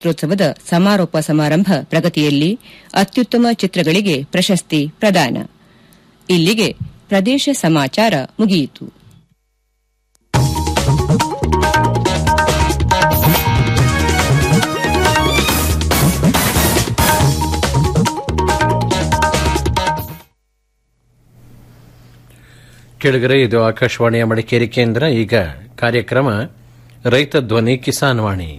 ಚಿತ್ರೋತ್ಸವದ ಸಮಾರೋಪ ಸಮಾರಂಭ ಪ್ರಗತಿಯಲ್ಲಿ ಅತ್ಯುತ್ತಮ ಚಿತ್ರಗಳಿಗೆ ಪ್ರಶಸ್ತಿ ಪ್ರದಾನ ಇಲ್ಲಿಗೆ ಪ್ರದೇಶ ಸಮಾಚಾರ ಮುಗಿಯಿತು ಕೆಳಗರೆ ಇದು ಆಕಾಶವಾಣಿಯ ಮಡಿಕೇರಿ ಕೇಂದ್ರ ಈಗ ಕಾರ್ಯಕ್ರಮ ರೈತ ಧ್ವನಿ ಕಿಸಾನ್ ವಾಣಿ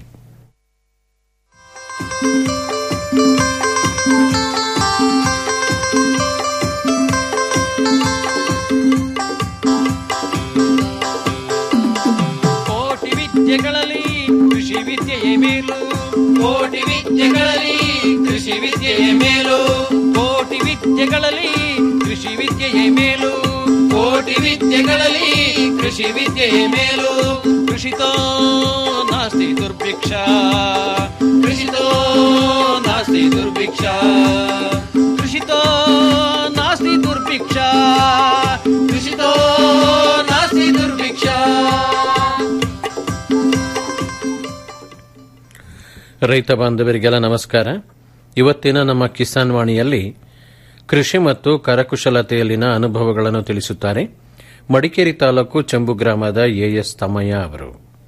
ಕೋಟಿ ವಿದ್ಯೆಗಳಲ್ಲಿ ಕೃಷಿ ವಿದ್ಯೆಯೇ ಮೇಲು ಕೋಟಿ ವಿದ್ಯೆಗಳಲ್ಲಿ ಕೃಷಿ ವಿದ್ಯೆಯೇ ಮೇಲು ಕೋಟಿ ವಿದ್ಯೆಗಳಲ್ಲಿ ಕೃಷಿ ವಿದ್ಯೆಯೇ ಮೇಲು ಕೋಟಿ ವಿದ್ಯೆಗಳಲ್ಲಿ ಕೃಷಿ ವಿದ್ಯೆಯೇ ಮೇಲು ಕೃಷಿತೋ ನಾಸ್ತಿ ದುರ್ಭಿಕ್ಷ ಕೃಷಿತೋ ನಾಸ್ತಿ ದುರ್ಭಿಕ್ಷ ಕೃಷಿತೋ ನಾಸ್ತಿ ದುರ್ಭಿಕ್ಷ ಕೃಷಿತೋ ನಾಸ್ತಿ ದುರ್ಭಿಕ್ಷ ರೈತ ಬಾಂಧವರಿಗೆಲ್ಲ ನಮಸ್ಕಾರ ಇವತ್ತಿನ ನಮ್ಮ ಕಿಸಾನ್ ವಾಣಿಯಲ್ಲಿ ಕೃಷಿ ಮತ್ತು ಕರಕುಶಲತೆಯಲ್ಲಿನ ಅನುಭವಗಳನ್ನು ತಿಳಿಸುತ್ತಾರೆ ಮಡಿಕೇರಿ ತಾಲೂಕು ಚಂಬು ಗ್ರಾಮದ ಎಎಸ್ ತಮ್ಮಯ್ಯ ಅವರು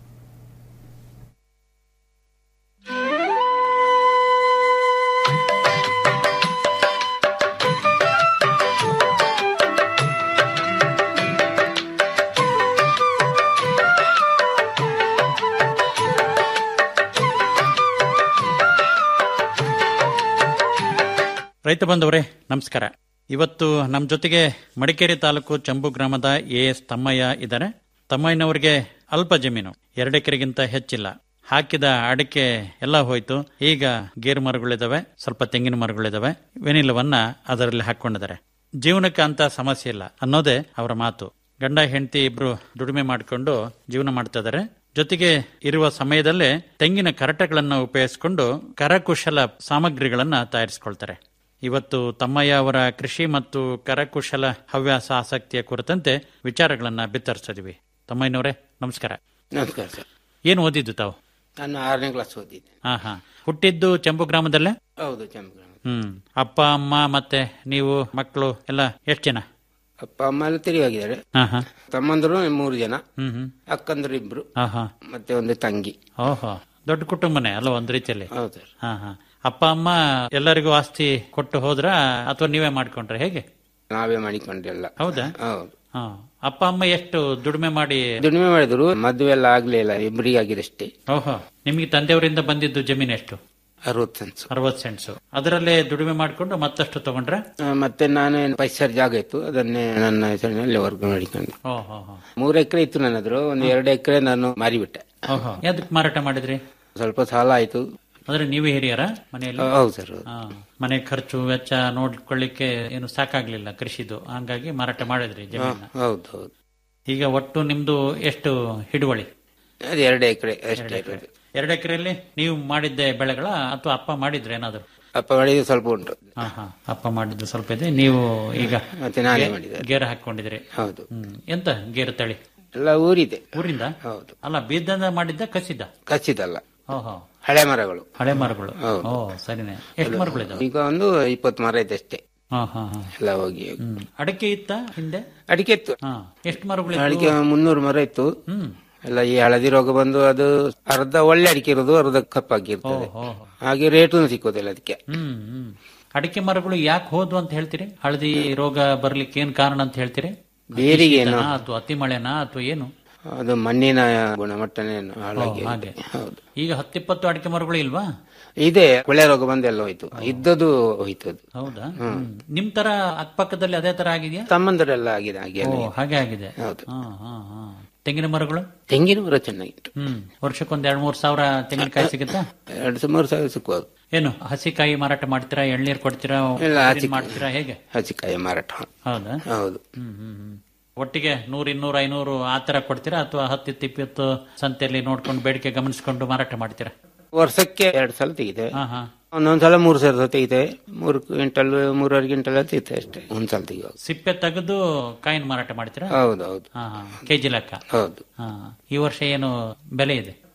ರೈತ ಬಂಧುವರೇ ನಮಸ್ಕಾರ ಇವತ್ತು ನಮ್ಮ ಜೊತೆಗೆ ಮಡಿಕೇರಿ ತಾಲೂಕು ಚಂಬು ಗ್ರಾಮದ ಎ ಎಸ್ ತಮ್ಮಯ್ಯ ಇದ್ದಾರೆ ತಮ್ಮಯ್ಯನವರಿಗೆ ಅಲ್ಪ ಜಮೀನು ಎರಡೆಕರೆಗಿಂತ ಹೆಚ್ಚಿಲ್ಲ ಹಾಕಿದ ಅಡಿಕೆ ಎಲ್ಲ ಹೋಯ್ತು ಈಗ ಗೇರು ಮರಗಳಿದಾವೆ ಸ್ವಲ್ಪ ತೆಂಗಿನ ಮರಗಳಿದಾವೆ ವೆನಿಲವನ್ನ ಅದರಲ್ಲಿ ಹಾಕೊಂಡಿದ್ದಾರೆ ಜೀವನಕ್ಕೆ ಅಂತ ಸಮಸ್ಯೆ ಇಲ್ಲ ಅನ್ನೋದೇ ಅವರ ಮಾತು ಗಂಡ ಹೆಂಡತಿ ಇಬ್ರು ದುಡಿಮೆ ಮಾಡಿಕೊಂಡು ಜೀವನ ಮಾಡ್ತಾ ಇದ್ದಾರೆ ಜೊತೆಗೆ ಇರುವ ಸಮಯದಲ್ಲೇ ತೆಂಗಿನ ಕರಟಗಳನ್ನು ಉಪಯೋಗಿಸಿಕೊಂಡು ಕರಕುಶಲ ಸಾಮಗ್ರಿಗಳನ್ನ ತಯಾರಿಸಿಕೊಳ್ತಾರೆ ಇವತ್ತು ತಮ್ಮಯ್ಯ ಅವರ ಕೃಷಿ ಮತ್ತು ಕರಕುಶಲ ಹವ್ಯಾಸ ಆಸಕ್ತಿಯ ಕುರಿತಂತೆ ವಿಚಾರಗಳನ್ನ ಬಿತ್ತರಿಸಿದ್ವಿ ತಮ್ಮಯ್ಯನವರೇ ನಮಸ್ಕಾರ ನಮಸ್ಕಾರ ಸರ್ ಏನು ಓದಿದ್ದು ತಾವು ನಾನು ಆರನೇ ಕ್ಲಾಸ್ ಓದಿದ್ದೆ ಹಾ ಹಾ ಹುಟ್ಟಿದ್ದು ಚಂಪು ಗ್ರಾಮದಲ್ಲೇ ಹೌದು ಚಂಪಗ್ರಾಮ ಹ್ಮ್ ಅಪ್ಪ ಅಮ್ಮ ಮತ್ತೆ ನೀವು ಮಕ್ಕಳು ಎಲ್ಲ ಎಷ್ಟು ಜನ ಅಪ್ಪ ಅಮ್ಮ ಎಲ್ಲ ತಿರುಗಿದ್ದಾರೆ ಹಾ ಹಾ ತಮ್ಮಂದರು ಮೂರು ಜನ ಹ್ಮ್ ಹ್ಮ್ ಅಕ್ಕಂದರು ಇಬ್ರು ಹಾ ಹಾ ಮತ್ತೆ ಒಂದು ತಂಗಿ ಓಹೋ ದೊಡ್ಡ ಕುಟುಂಬನೇ ಅಲ್ಲ ಒಂದ್ ರೀತಿಯಲ್ಲಿ ಹೌದು ಸರ್ ಹಾ ಹಾ ಅಪ್ಪ ಅಮ್ಮ ಎಲ್ಲರಿಗೂ ಆಸ್ತಿ ಕೊಟ್ಟು ಹೋದ್ರ ಅಥವಾ ನೀವೇ ಮಾಡ್ಕೊಂಡ್ರೆ ಹೇಗೆ ನಾವೇ ಮಾಡಿಕೊಂಡೆಲ್ಲ ಹೌದಾ ಹೌದು ಹಾ ಅಪ್ಪ ಅಮ್ಮ ಎಷ್ಟು ದುಡಿಮೆ ಮಾಡಿ ದುಡಿಮೆ ಮಾಡಿದ್ರು ಮದುವೆ ಎಲ್ಲ ಆಗ್ಲಿಲ್ಲ ಇಬ್ಬರಿಗೆ ಆಗಿದಷ್ಟೇ ಓಹೋ ನಿಮಗೆ ತಂದೆಯವರಿಂದ ಬಂದಿದ್ದು ಜಮೀನು ಎಷ್ಟು ಅರವತ್ತು ಸೆನ್ಸು ಅರವತ್ತು ಸೆಂಟ್ಸು ಅದರಲ್ಲೇ ದುಡಿಮೆ ಮಾಡ್ಕೊಂಡು ಮತ್ತಷ್ಟು ತಗೊಂಡ್ರೆ ಆ, ಮತ್ತೆ ನಾನು ಪೈಸರ್ ಜಾಗ ಇತ್ತು ಅದನ್ನೇ ನನ್ನ ಹೆಸರಿನಲ್ಲಿ ವರ್ಗ ಮಾಡಿಕೊಂಡೆ ಓಹೋ ಹೋ ಮೂರು ಎಕರೆ ಇತ್ತು ನನ್ನದ್ರು ಒಂದು ಎರಡು ಎಕರೆ ನಾನು ಮಾರಿಬಿಟ್ಟೆ ಓಹೋ ಯಾವ್ದಕ್ ಮಾರಾಟ ಮಾಡಿದ್ರಿ ಸ್ವಲ್ಪ ಸಾಲ ಆಯ್ತು ಅಂದ್ರೆ ನೀವೇ ಹಿರಿಯರ ಮನೆಯಲ್ಲಿ ಹೌದು ಸರ್ ಹೌದು. ಹಾ. ಮನೆ ಖರ್ಚು ವೆಚ್ಚ ನೋಡ್ಕೊಳ್ಳಿಕ್ಕೆ ಏನು ಸಾಕಾಗ್ಲಿಲ್ಲ ಕೃಷಿದು ಹಂಗಾಗಿ ಮಾರಾಟ ಮಾಡಿದ್ರಿ ಜಮೀನ ಹೌದು ಹೌದು ಈಗ ಒಟ್ಟು ನಿಮ್ದು ಎಷ್ಟು ಹಿಡುವಳಿ ಅದು ಎರಡು ಎಕರೆ ಅಷ್ಟೇ ಇರೋದು ಎರಡು ಎಕರೆಯಲ್ಲಿ ನೀವು ಮಾಡಿದ್ದೆ ಬೆಳೆಗಳ ಅಥವಾ ಅಪ್ಪ ಮಾಡಿದ್ರೆ ಏನಾದ್ರು ಅಪ್ಪ ಮಾಡಿದ್ದು ಸ್ವಲ್ಪ ಉಂಟು ಹಾ ಹಾ ಅಪ್ಪ ಮಾಡಿದ್ದು ಸ್ವಲ್ಪ ಇದೆ ನೀವು ಈಗ ಮತ್ತೆ ನಾನೇ ಮಾಡಿದೆ ಗೇರ್ ಹಾಕೊಂಡಿದ್ರಿ ಹೌದು ಹ್ಮ್ ಎಂತ ಗೇರು ತಳಿ ಎಲ್ಲ ಊರಿದೆ ಊರಿಂದ ಹೌದು ಅಲ್ಲ ಬೀಜದಿಂದ ಮಾಡಿದ್ದ ಕಸಿದ ಕಚ್ಚಿದಲ್ಲ ಓಹೋ ಹಳೆ ಮರಗಳು ಹಳೆ ಮರಗಳು ಹೌದು. ಓ ಸರಿನೆ ಎಷ್ಟು ಮರಗಳಿದಾವೆ ಈಗ ಒಂದು ಇಪ್ಪತ್ತು ಮರ ಇದೆ ಅಷ್ಟೇ ಹಾ ಹಾ ಹಾ ಎಲ್ಲ ಹೋಗಿ ಹೋಗಿ. ಹ್ಮ್ ಅಡಿಕೆ ಇತ್ತ ಹಿಂದೆ ಅಡಿಕೆ ಇತ್ತು ಹಾ ಎಷ್ಟು ಮರಗಳು ಅಡಿಕೆ ಮುನ್ನೂರು ಮರ ಇತ್ತು ಹ್ಮ್ ಎಲ್ಲ ಈ ಹಳದಿ ರೋಗ ಬಂದು ಅದು ಅರ್ಧ ಒಳ್ಳೆ ಅಡಿಕೆ ಇರೋದು ಅರ್ಧ ಕಪ್ಪಾಗಿರ್ತದೆ ಓ ಹಾಗೆ ರೇಟು ಸಿಕ್ಕೋದಿಲ್ಲ ಅದಕ್ಕೆ ಹ್ಮ್ ಹ್ಮ್ ಅಡಿಕೆ ಮರಗಳು ಯಾಕೆ ಹೋದ್ವು ಅಂತ ಹೇಳ್ತೀರಿ ಹಳದಿ ರೋಗ ಬರ್ಲಿಕ್ಕೆ ಏನ್ ಕಾರಣ ಅಂತ ಹೇಳ್ತೀರಿ ಬೇರಿಗೆ ಏನು ಶೀತನಾ ಅಥವಾ ಅತಿ ಮಳೆನಾ ಅಥವಾ ಏನು ಅದು ಮಣ್ಣಿನ ಗುಣಮಟ್ಟನೇ ಹಾಳಾಗಿ ಓ, ಹಾಗೆ. ಹೌದು ಈಗ ಹತ್ತಿಪ್ಪತ್ತು ಅಡಿಕೆ ಮರಗಳು ಇಲ್ವಾ ಇದೆ ಕೊಳೆ ರೋಗ ಬಂದೆಲ್ಲ ಹೋಯ್ತು ಇದ್ದದ್ದು ಹೋಯ್ತು ಅದು ಹೌದಾ ಹ್ಮ್. ನಿಮ್ ತರ ಅಕ್ಕಪಕ್ಕದಲ್ಲಿ ಅದೇ ತರ ಆಗಿದೆಯಾ ತಮ್ಮಂದರೆಲ್ಲ ಆಗಿದೆ ಹಾಗೆ ಓ ಎಲ್ಲ. ಹಾಗೆ ಆಗಿದೆ ಹೌದು ಹಾ ಹಾ ಹಾ ತೆಂಗಿನ ಮರಗಳು ತೆಂಗಿನ ಮರ ಚೆನ್ನಾಗಿತ್ತು ಹ್ಮ್ ವರ್ಷಕ್ಕೊಂದ್ ಎರಡ್ ಮೂರ್ ಸಾವಿರ ತೆಂಗಿನಕಾಯಿ ಸಿಗುತ್ತಾ ಎರಡು ಸಾವಿರ ಮೂರು ಸಾವಿರ ಸಿಕ್ಕೋದು ಏನು ಹಸಿಕಾಯಿ ಮಾರಾಟ ಮಾಡ್ತೀರಾ ಎಳ್ನೀರ್ ಕೊಡ್ತೀರಾ ಇಲ್ಲ, ಏನ್ ಹಸಿ- ಮಾಡ್ತೀರಾ ಹೇಗೆ ಹಸಿಕಾಯಿ ಮಾರಾಟ ಹೌದಾ ಹೌದು ಹ್ಮ್ ಹ್ಮ್ ಹ್ಮ್ ಒಟ್ಟಿಗೆ ನೂರ್ ಇನ್ನೂರ ಐನೂರು ಆ ತರ ಕೊಡ್ತೀರಾ ಅಥವಾ ಹತ್ತಿತ್ತು ಇಪ್ಪತ್ತು ಸಂತೆಯಲ್ಲಿ ನೋಡ್ಕೊಂಡು ಬೇಡಿಕೆ ಗಮನಿಸಿಕೊಂಡು ಮಾರಾಟ ಮಾಡ್ತೀರಾ ವರ್ಷಕ್ಕೆ ಎರಡು ಸಲ ತೆಗಿದೆ ಹಾ ಹಾ ಒಂದೊಂದ್ಸಲ ಮೂರು ಸಾವಿರ ತೆಗಿದೆ ಮೂರು ಕ್ವಿಂಟಲ್ ಮೂರುವರೆ ಕ್ವಿಂಟಲ್ ತೆಗಿತೆ ಅಷ್ಟೇ ಒಂದ್ಸಲ ತೆಗಿಯೋದು ಸಿಪ್ಪೆ ತೆಗೆದು ಕಾಯಿನ ಮಾರಾಟ ಮಾಡ್ತೀರಾ ಹೌದು ಹೌದು ಹಾ ಹಾ ಕೆಜಿ ಲೆಕ್ಕ ಹೌದು ಹಾ ಈ ವರ್ಷ ಏನು ಬೆಲೆ ಇದೆ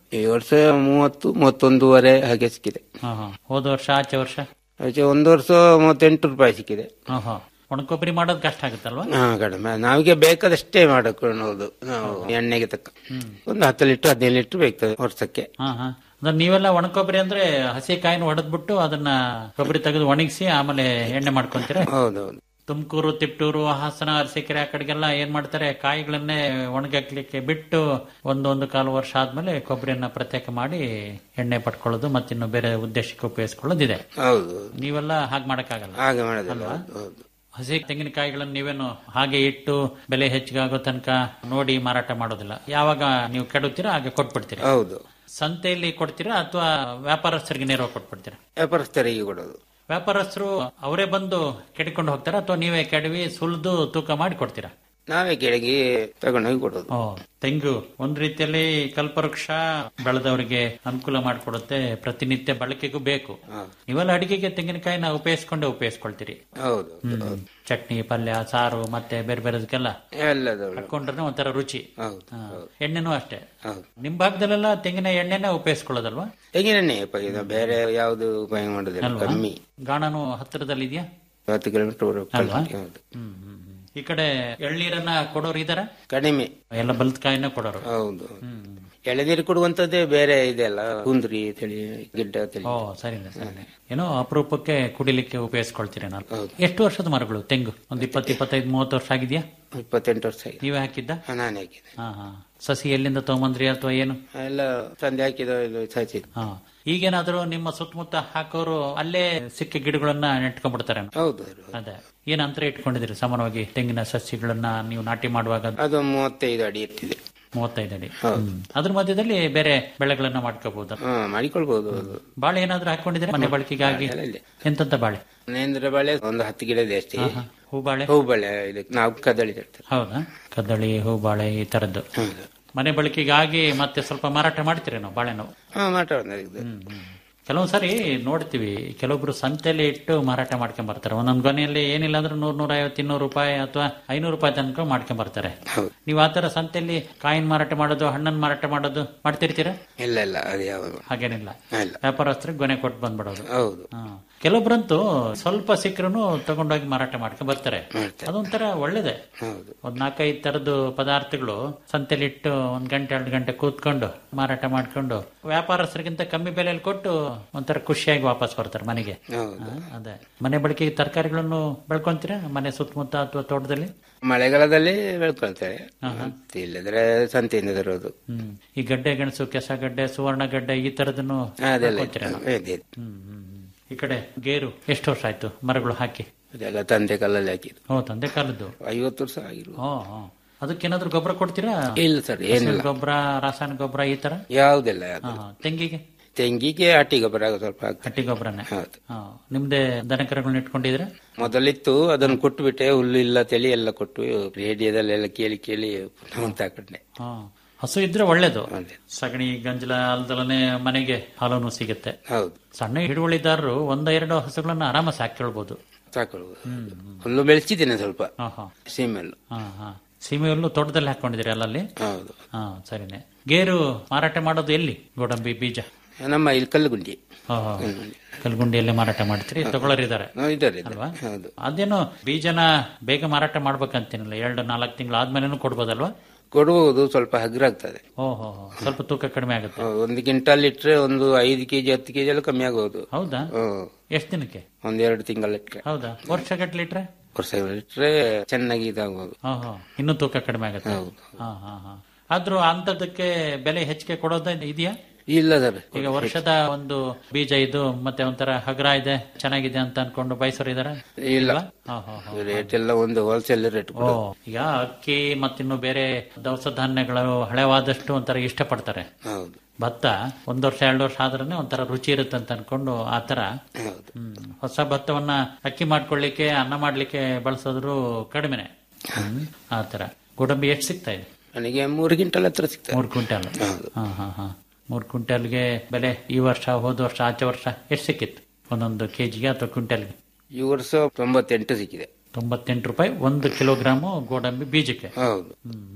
ಈ ವರ್ಷ ಮೂವತ್ತು ಮೂವತ್ತೊಂದೂವರೆ ಹಾಗೆ ಸಿಕ್ಕಿದೆ ಹಾ ಹಾ ಹೋದ ವರ್ಷ ಆಚೆ ವರ್ಷ ಆಚೆ ಒಂದು ವರ್ಷ ಮೂವತ್ತೆಂಟು ರೂಪಾಯಿ ಸಿಕ್ಕಿದೆ ಹಾ ಹಾ ಒಣಕೊಬ್ಬರಿ ಮಾಡೋದು ಕಷ್ಟ ಆಗುತ್ತಲ್ವಾ ಹಾ ಕಡಿಮೆ ನಾವಿಗೆ ಬೇಕಾದಷ್ಟೇ ಮಾಡಿಕೊಳ್ಳೋದು ನಾವು ಎಣ್ಣೆಗೆ ತಕ್ಕ ಒಂದು ಹತ್ತು ಲೀಟರ್ ಹದಿನೈದು ಲೀಟರ್ ಬೇಕಾಗ್ತದೆ ವರ್ಷಕ್ಕೆ ಹಾ ಹಾ ಅಂದ್ರೆ ನೀವೆಲ್ಲ ಒಣಕೊಬ್ಬರಿ ಅಂದ್ರೆ ಹಸಿ ಕಾಯಿನ ಹೊಡೆದ್ಬಿಟ್ಟು ಅದನ್ನ ಕೊಬ್ಬರಿ ತೆಗೆದು ಒಣಗಿಸಿ ಆಮೇಲೆ ಎಣ್ಣೆ ಮಾಡ್ಕೊಂತೀರಾ ಹೌದೌದು ತುಮಕೂರು ತಿಪ್ಟೂರು ಹಾಸನ ಅರಸೀಕೆರೆ ಆ ಕಡೆಗೆಲ್ಲ ಏನ್ ಮಾಡ್ತಾರೆ ಕಾಯಿಗಳನ್ನೇ ಒಣಗಾಕ್ಲಿಕ್ಕೆ ಬಿಟ್ಟು ಒಂದೊಂದು ಕಾಲು ವರ್ಷ ಆದ್ಮೇಲೆ ಕೊಬ್ಬರಿಯನ್ನ ಪ್ರತ್ಯೇಕ ಮಾಡಿ ಎಣ್ಣೆ ಪಡ್ಕೊಳ್ಳೋದು ಮತ್ತಿನ್ನು ಬೇರೆ ಉದ್ದೇಶಕ್ಕೆ ಉಪಯೋಗಿಸ್ಕೊಳ್ಳೋದಿದೆ ಹೌದು ನೀವೆಲ್ಲ ಹಾಗೆ ಮಾಡಕ್ಕಾಗಲ್ಲ ಹಾಗೆ ಮಾಡೋದಿಲ್ಲ ಹೌದು, ಹೌದು ಹಸಿ ತೆಂಗಿನಕಾಯಿಗಳನ್ನು ನೀವೇನು ಹಾಗೆ ಇಟ್ಟು ಬೆಲೆ ಹೆಚ್ಚಿಗಾಗೋ ತನಕ ನೋಡಿ ಮಾರಾಟ ಮಾಡೋದಿಲ್ಲ ಯಾವಾಗ ನೀವು ಕೆಡುತ್ತೀರಾ ಹಾಗೆ ಕೊಟ್ಬಿಡ್ತೀರಾ ಹೌದು ಸಂತೆಯಲ್ಲಿ ಕೊಡ್ತೀರಾ ಅಥವಾ ವ್ಯಾಪಾರಸ್ಥರಿಗೆ ನೇರವಾಗಿ ಕೊಟ್ಬಿಡ್ತೀರಾ ವ್ಯಾಪಾರಸ್ಥರಿಗೆ ಕೊಡೋದು ವ್ಯಾಪಾರಸ್ಥರು ಅವರೇ ಬಂದು ಕೆಡ್ಕೊಂಡು ಹೋಗ್ತಾರಾ ಅಥವಾ ನೀವೇ ಕೆಡವಿ ಸುಲಿದು ತೂಕ ಮಾಡಿ ಕೊಡ್ತೀರಾ ನಾವೇ ಕೆಳಗೆ ತಗೊಂಡೋಗಿ ಕೊಡೋದು ಓ ತೆಂಗು ಒಂದ್ ರೀತಿಯಲ್ಲಿ ಕಲ್ಪವೃಕ್ಷ ಬೆಳೆದವರಿಗೆ ಅನುಕೂಲ ಮಾಡಿಕೊಡುತ್ತೆ ಪ್ರತಿನಿತ್ಯ ಬಳಕೆಗೂ ಬೇಕು ನೀವೆಲ್ಲ ಅಡಿಗೆಗೆ ತೆಂಗಿನಕಾಯಿನ ಉಪಯೋಗಿಸ್ಕೊಂಡೇ ಉಪಯೋಗಿಸ್ಕೊಳ್ತೀರಿ ಹೌದು ಹೌದು ಚಟ್ನಿ ಪಲ್ಯ ಸಾರು ಮತ್ತೆ ಬೇರೆ ಬೇರೆದಕ್ಕೆಲ್ಲ ಎಲ್ಲದವಳು ಹಾಕೊಂಡ್ರೆ ಒಂಥರ ರುಚಿ ಹೌದು ಹಾ. ಎಣ್ಣೆನೂ ಅಷ್ಟೇ ಹೌದು ನಿಮ್ ಭಾಗದಲ್ಲೆಲ್ಲ ತೆಂಗಿನ ಎಣ್ಣೆನ ಉಪಯೋಗಿಸ್ಕೊಳ್ಳೋದಲ್ವಾ ತೆಂಗಿನೆಣ್ಣೆ ಉಪಯೋಗ ಬೇರೆ ಯಾವುದು ಉಪಯೋಗ ಮಾಡೋದಿಲ್ಲ ಅಲ್ವಾ ಕಮ್ಮಿ ಗಾಣನು ಹತ್ತಿರದಲ್ಲಿ ಇದೆಯಾ ಹತ್ತು ಕಿಲೋಮೀಟರ್ ಅಲ್ವಾ? ಹೌದು ಹ್ಮ್ ಹ್ಮ್ ಹ್ಮ್. ಈ ಕಡೆ ಎಳ್ನೀರನ್ನ ಕೊಡೋರು ಇದಾರ ಕಡಿಮೆ ಎಲ್ಲ ಬಲ್ತ್ಕಾಯಿನ ಕೊಡೋರು ಹೌದು ಎಳೆನೀರು ಕೊಡುವಂತದ್ದೇ ಬೇರೆ ಇದೆ ಅಲ್ಲ ಕುಂದ್ರಿ ತಳಿ ಗಿಡ್ಡ ತಳಿ ಓ ಸರಿನೆ ಸರಿನೆ ಏನೋ ಅಪರೂಪಕ್ಕೆ ಕುಡಿಲಿಕ್ಕೆ ಉಪಯೋಗಿಸ್ಕೊಳ್ತೀರಿ ನಾನು ಹೌದು. ಎಷ್ಟು ವರ್ಷದ ಮರಗಳು ತೆಂಗು ಒಂದ್ ಇಪ್ಪತ್ತು ಇಪ್ಪತ್ತೈದು ಮೂವತ್ತು ವರ್ಷ ಆಗಿದ್ಯಾ ಇಪ್ಪತ್ತೆಂಟು ವರ್ಷ ಆಗಿದೆ ನೀವೇ ಹಾಕಿದ್ದ ಹಾ, ನಾನೇ ಹಾಕಿದೆ ಹಾ ಹಾ ಸಸಿ ಎಲ್ಲಿಂದ ತಗೊಂಬಂದ್ರಿ ಅಥವಾ ಏನು ಎಲ್ಲ ತಂದೆ ಹಾಕಿದ ಇದು ಸಾಚಿದ್ದು ಹಾ ಈಗೇನಾದ್ರೂ ನಿಮ್ಮ ಸುತ್ತಮುತ್ತ ಹಾಕೋರು ಅಲ್ಲೇ ಸಿಕ್ಕ ಗಿಡಗಳನ್ನ ನೆಟ್ಕೊಂಡ್ಬಿಡ್ತಾರೆ ಹೌದು ಹೌದು. ಅದೇ ಏನ್ ಅಂತರ ಇಟ್ಕೊಂಡಿದ್ದೀರಿ ಸಮಾನವಾಗಿ ತೆಂಗಿನ ಸಸ್ಯಗಳನ್ನ ನೀವು ನಾಟಿ ಮಾಡುವಾಗ ಅದು ಮೂವತ್ತೈದು ಅಡಿ ಇಟ್ಟಿದೆ ಮೂವತ್ತೈದು ಅಡಿ ಹ್ಮ್. ಅದ್ರ ಮಧ್ಯದಲ್ಲಿ ಬೇರೆ ಬೆಳೆಗಳನ್ನ ಮಾಡ್ಕೋಬಹುದು ಹಾ ಮಾಡಿಕೊಳ್ಬಹುದು ಅದು ಬಾಳೆ ಏನಾದ್ರೂ ಹಾಕೊಂಡಿದ್ರೆ ಮನೆ ಬಳಕೆಗಾಗಿ ಎಲ್ಲ ಇದೆ. ಎಂತೆಂತ ಬಾಳೆ ನೇಂದ್ರ ಬಾಳೆ ಒಂದು ಹತ್ತು ಗಿಡ ಇದೆ ಅಷ್ಟೇ ಹೂ ಬಾಳೆ ಹೂ ಬಾಳೆ ಇದು ನಾವು ಕದಳಿ ಹೇಳ್ತೇವೆ ಹೌದಾ ಕದಳಿ ಹೂ ಬಾಳೆ ಈ ತರದ್ದು ಹೌದು ಮನೆ ಬಳಕೆಗಾಗಿ ಮತ್ತೆ ಸ್ವಲ್ಪ ಮಾರಾಟ ಮಾಡ್ತೀರಿ ನಾವು ಬಾಳೆನೋ ಹಾ ಮಾತಾಡೋದು ಕೆಲವೊಂದ್ ಸರಿ ನೋಡ್ತೀವಿ ಕೆಲವೊಬ್ರು ಸಂತೆಯಲ್ಲಿ ಇಟ್ಟು ಮಾರಾಟ ಮಾಡ್ಕೊಂಡ್ ಬರ್ತಾರೆ ಒಂದೊಂದು ಗೊನೆಯಲ್ಲಿ ಏನಿಲ್ಲ ಅಂದ್ರೆ ನೂರ್ ನೂರ ಐವತ್ತು ಇನ್ನೂರು ರೂಪಾಯಿ ಅಥವಾ ಐನೂರು ರೂಪಾಯಿ ತನಕ ಮಾಡ್ಕೊಂಡ್ ಬರ್ತಾರೆ ಹೌದು ನೀವು ಆತರ ಸಂತೆಯಲ್ಲಿ ಕಾಯಿನ ಮಾರಾಟ ಮಾಡೋದು ಹಣ್ಣನ್ ಮಾರಾಟ ಮಾಡೋದು ಮಾಡ್ತಿರ್ತೀರಾ ಇಲ್ಲ ಇಲ್ಲ ಅದು ಯಾವುದು ಹಾಗೇನಿಲ್ಲ ಇಲ್ಲ ವ್ಯಾಪಾರಸ್ಥರಿಗೆ ಗೊನೆ ಕೊಟ್ಟು ಬಂದ್ಬಿಡೋದು ಹೌದು ಹಾ. ಕೆಲವೊಬ್ರಂತೂ ಸ್ವಲ್ಪ ಸಿಕ್ಕರೂ ತಗೊಂಡೋಗಿ ಮಾರಾಟ ಮಾಡ್ಕೊಂಡ್ ಬರ್ತಾರೆ ಮಾಡ್ತಾರೆ. ಅದೊಂಥರ ಒಳ್ಳೇದೆ ಹೌದು ಒಂದ್ ನಾಲ್ಕೈದು ತರದ್ದು ಪದಾರ್ಥಗಳು ಸಂತೆಲಿ ಇಟ್ಟು ಒಂದ್ ಗಂಟೆ ಎರಡು ಗಂಟೆ ಕೂತ್ಕೊಂಡು ಮಾರಾಟ ಮಾಡ್ಕೊಂಡು ವ್ಯಾಪಾರಸ್ಥರಿಗಿಂತ ಕಮ್ಮಿ ಬೆಲೆಯಲ್ಲಿ ಕೊಟ್ಟು ಒಂಥರ ಖುಷಿಯಾಗಿ ವಾಪಸ್ ಬರ್ತಾರೆ ಮನೆಗೆ ಹೌದು ಹಾ, ಅದೇ ಮನೆ ಬಳಕೆಗೆ ತರಕಾರಿಗಳನ್ನು ಬೆಳ್ಕೊಂತೀರಾ ಮನೆ ಸುತ್ತಮುತ್ತ ಅಥವಾ ತೋಟದಲ್ಲಿ ಮಳೆಗಾಲದಲ್ಲಿ ಬೆಳ್ಕೊಳ್ತಾರೆ ಮತ್ತೆ ಇಲ್ಲದ್ರೆ ಸಂತೆಯಿಂದ ತರೋದು ಹ್ಮ್ ಈ ಗಡ್ಡೆ ಗೆಣಸು ಕೆಸಗಡ್ಡೆ ಸುವರ್ಣ ಗಡ್ಡೆ ಈ ತರದನ್ನು ಅದೆಲ್ಲ ಬೆಳ್ಕೊಂತೀರಾ? ಇದೆ ಹ್ಮ್ ಹ್ಮ್ ಹ್ಮ್. ಈ ಕಡೆ ಗೇರು ಎಷ್ಟು ವರ್ಷ ಆಯ್ತು ಮರಗಳು ಹಾಕಿ ಅದೆಲ್ಲ ತಂದೆ ಕಲ್ಲಲ್ಲಿ ಹಾಕಿದ್ದು ಓ ತಂದೆ ಕಾಲದ್ದು ಐವತ್ತು ವರ್ಷ ಆಗಿರು ಓ ಓ. ಅದಕ್ಕೇನಾದ್ರೂ ಗೊಬ್ಬರ ಕೊಡ್ತೀರಾ ಇಲ್ಲ ಸರ್ ಏನಿಲ್ಲ ಗೊಬ್ಬರ ರಾಸಾಯನಿಕ ಗೊಬ್ಬರ ಈ ತರ ಯಾವುದಿಲ್ಲ ಹಾ, ಯಾವ್ದು ಹಾ. ತೆಂಗಿಗೆ ತೆಂಗಿಗೆ ಹಟ್ಟಿ ಗೊಬ್ಬರ ಸ್ವಲ್ಪ ಹಾಕ್ತಾರೆ ಹಟ್ಟಿ ಗೊಬ್ಬರನೇ ಹೌದು ಹಾ. ನಿಮ್ದೇ ದನಕರಗಳನ್ನ ಇಟ್ಕೊಂಡಿದ್ರೆ ಮೊದಲಿತ್ತು ಅದನ್ನು ಕೊಟ್ಟು ಬಿಟ್ಟೆ ಹುಲ್ಲು ಇಲ್ಲ ತಳಿ ಎಲ್ಲ ಕೊಟ್ಟು ರೇಡಿಯೋದಲ್ಲೆಲ್ಲ ಕೇಳಿ ಕೇಳಿ ಅಂತ ಹಾಕೊಂಡೆ ಹಾ ಹಸು ಇದ್ರೆ ಒಳ್ಳೇದು ಅದೇ. ಸಗಣಿ ಗಂಜಲ ಅಲ್ದಲನೆ ಮನೆಗೆ ಹಾಲನ್ನು ಸಿಗುತ್ತೆ ಹೌದು ಸಣ್ಣ ಹಿಡುವಳಿದಾರರು ಒಂದ ಎರಡು ಹಸುಗಳನ್ನ ಆರಾಮ ಸಾಕಿಳ್ಬಹುದು ಸಾಕೊಳ್ಬೋದು ಹುಲ್ಲು ಬೆಳೆಸಿದ್ದೇನೆ ಸ್ವಲ್ಪ ಹಾ ಹಾ ಸೀಮೆಲ್ಲು ಹಾ ಹಾ ಸೀಮೆ ಹುಲ್ಲು ತೋಟದಲ್ಲಿ ಹಾಕೊಂಡಿದ್ದೀರಿ ಅಲ್ಲಲ್ಲಿ ಹೌದು ಹಾ ಸರಿನೆ ಗೇರು ಮಾರಾಟ ಮಾಡೋದು ಎಲ್ಲಿ ಗೋಡಂಬಿ ಬೀಜ ನಮ್ಮ ಇಲ್ಲಿ ಕಲ್ಲುಗುಂಡಿ ಹಾ, ಹಾ. ಕಲ್ಗುಂಡಿಯಲ್ಲಿ ಮಾರಾಟ ಮಾಡ್ತೀರಿ ತಗೊಳ್ಳೋರಿದ್ದಾರೆ ನಾವು ಇದ್ದಾರೆ ಇದ್ದಾರೆ. ಅಲ್ವಾ ಹೌದು ಅದೇನು ಬೀಜನ ಬೇಗ ಮಾರಾಟ ಮಾಡ್ಬೇಕಂತೀನಿಲ್ಲ ಎರಡು ನಾಲ್ಕು ತಿಂಗಳು ಆದ್ಮೇಲೆ ಕೊಡ್ಬೋದಲ್ವಾ ಕೊಡುವುದು ಸ್ವಲ್ಪ ಹಗುರ ಆಗ್ತದೆ ಓ ಹೋ ಹೋ. ಸ್ವಲ್ಪ ತೂಕ ಕಡಿಮೆ ಆಗುತ್ತೆ ಹೌದು, ಒಂದು ಕ್ವಿಂಟಲ್ ಇಟ್ರೆ ಒಂದು ಐದು ಕೆಜಿ ಹತ್ತು ಕೆಜಿ ಎಲ್ಲ ಕಮ್ಮಿ ಆಗಬಹುದು ಹೌದಾ ಹ್ಮ್. ಎಷ್ಟು ದಿನಕ್ಕೆ ಒಂದ್ ಎರಡು ತಿಂಗಳ ಇಟ್ರೆ ಹೌದಾ ವರ್ಷ ಗಟ್ಲೆ ಇಟ್ರೆ ವರ್ಷ ಇಟ್ರೆ ಚೆನ್ನಾಗಿ ಇದಾಗಬಹುದು ಹಾ ಹಾ ಇನ್ನೂ ತೂಕ ಕಡಿಮೆ ಆಗುತ್ತೆ ಹೌದು. ಹಾ ಹಾ ಹಾ ಆದ್ರೂ ಅಂತದಕ್ಕೆ ಬೆಲೆ ಹೆಚ್ಚಿಗೆ ಕೊಡೋದ ಇದೆಯಾ ಇಲ್ಲ ಸರ್ ಈಗ ವರ್ಷದ ಒಂದು ಬೀಜ ಇದು ಮತ್ತೆ ಒಂಥರ ಹಗರ ಇದೆ ಚೆನ್ನಾಗಿದೆ ಅಂತ ಅನ್ಕೊಂಡು ಬಯಸೋರು ಇದಾರೆ ಇಲ್ಲ ಹಾ ಹಾ ಹಾ ರೇಟ್ ಎಲ್ಲ ಒಂದು ಹೋಲ್ಸೇಲ್ ರೇಟ್ ಓ ಈಗ ಅಕ್ಕಿ ಮತ್ತಿನ್ನು ಬೇರೆ ದವಸ ಧಾನ್ಯಗಳು ಹಳೆವಾದಷ್ಟು ಒಂಥರ ಇಷ್ಟಪಡ್ತಾರೆ ಹೌದು ಭತ್ತ ಒಂದ್ ವರ್ಷ ಎರಡು ವರ್ಷ ಆದ್ರೇನೆ ಒಂಥರ ರುಚಿ ಇರುತ್ತೆ ಅಂತ ಅನ್ಕೊಂಡು ಆತರ ಹೌದು ಹ್ಮ್ ಹೊಸ ಭತ್ತವನ್ನ ಅಕ್ಕಿ ಮಾಡ್ಕೊಳ್ಳಿಕ್ಕೆ ಅನ್ನ ಮಾಡ್ಲಿಕ್ಕೆ ಬಳಸೋದ್ರು ಕಡಿಮೆನೆ ಹ್ಮ್ ಆತರ ಗೋಡಂಬಿ ಎಷ್ಟು ಸಿಗ್ತಾ ಇದೆ ನನಗೆ ಮೂರು ಕ್ವಿಂಟಲ್ ಹತ್ರ ಸಿಗ್ತದೆ ಮೂರ್ ಕ್ವಿಂಟಲ್ ಹೌದು. ಹಾ ಹಾ ಹಾ ಮೂರ್ ಕ್ವಿಂಟಲ್ಗೆ ಬೆಲೆ ಈ ವರ್ಷ ಹೋದ ವರ್ಷ ಆಚೆ ವರ್ಷ ಎಷ್ಟು ಸಿಕ್ಕಿತ್ತು ಒಂದೊಂದು ಕೆಜಿಗೆ ಅಥವಾ ಕ್ವಿಂಟಲ್ಗೆ ಈ ವರ್ಷ ತೊಂಬತ್ತೆಂಟು ಸಿಕ್ಕಿದೆ ತೊಂಬತ್ತೆಂಟು ರೂಪಾಯಿ ಒಂದು ಕಿಲೋಗ್ರಾಮು ಗೋಡಂಬಿ ಬೀಜಕ್ಕೆ ಹೌದು ಹ್ಮ್ ಹ್ಮ್.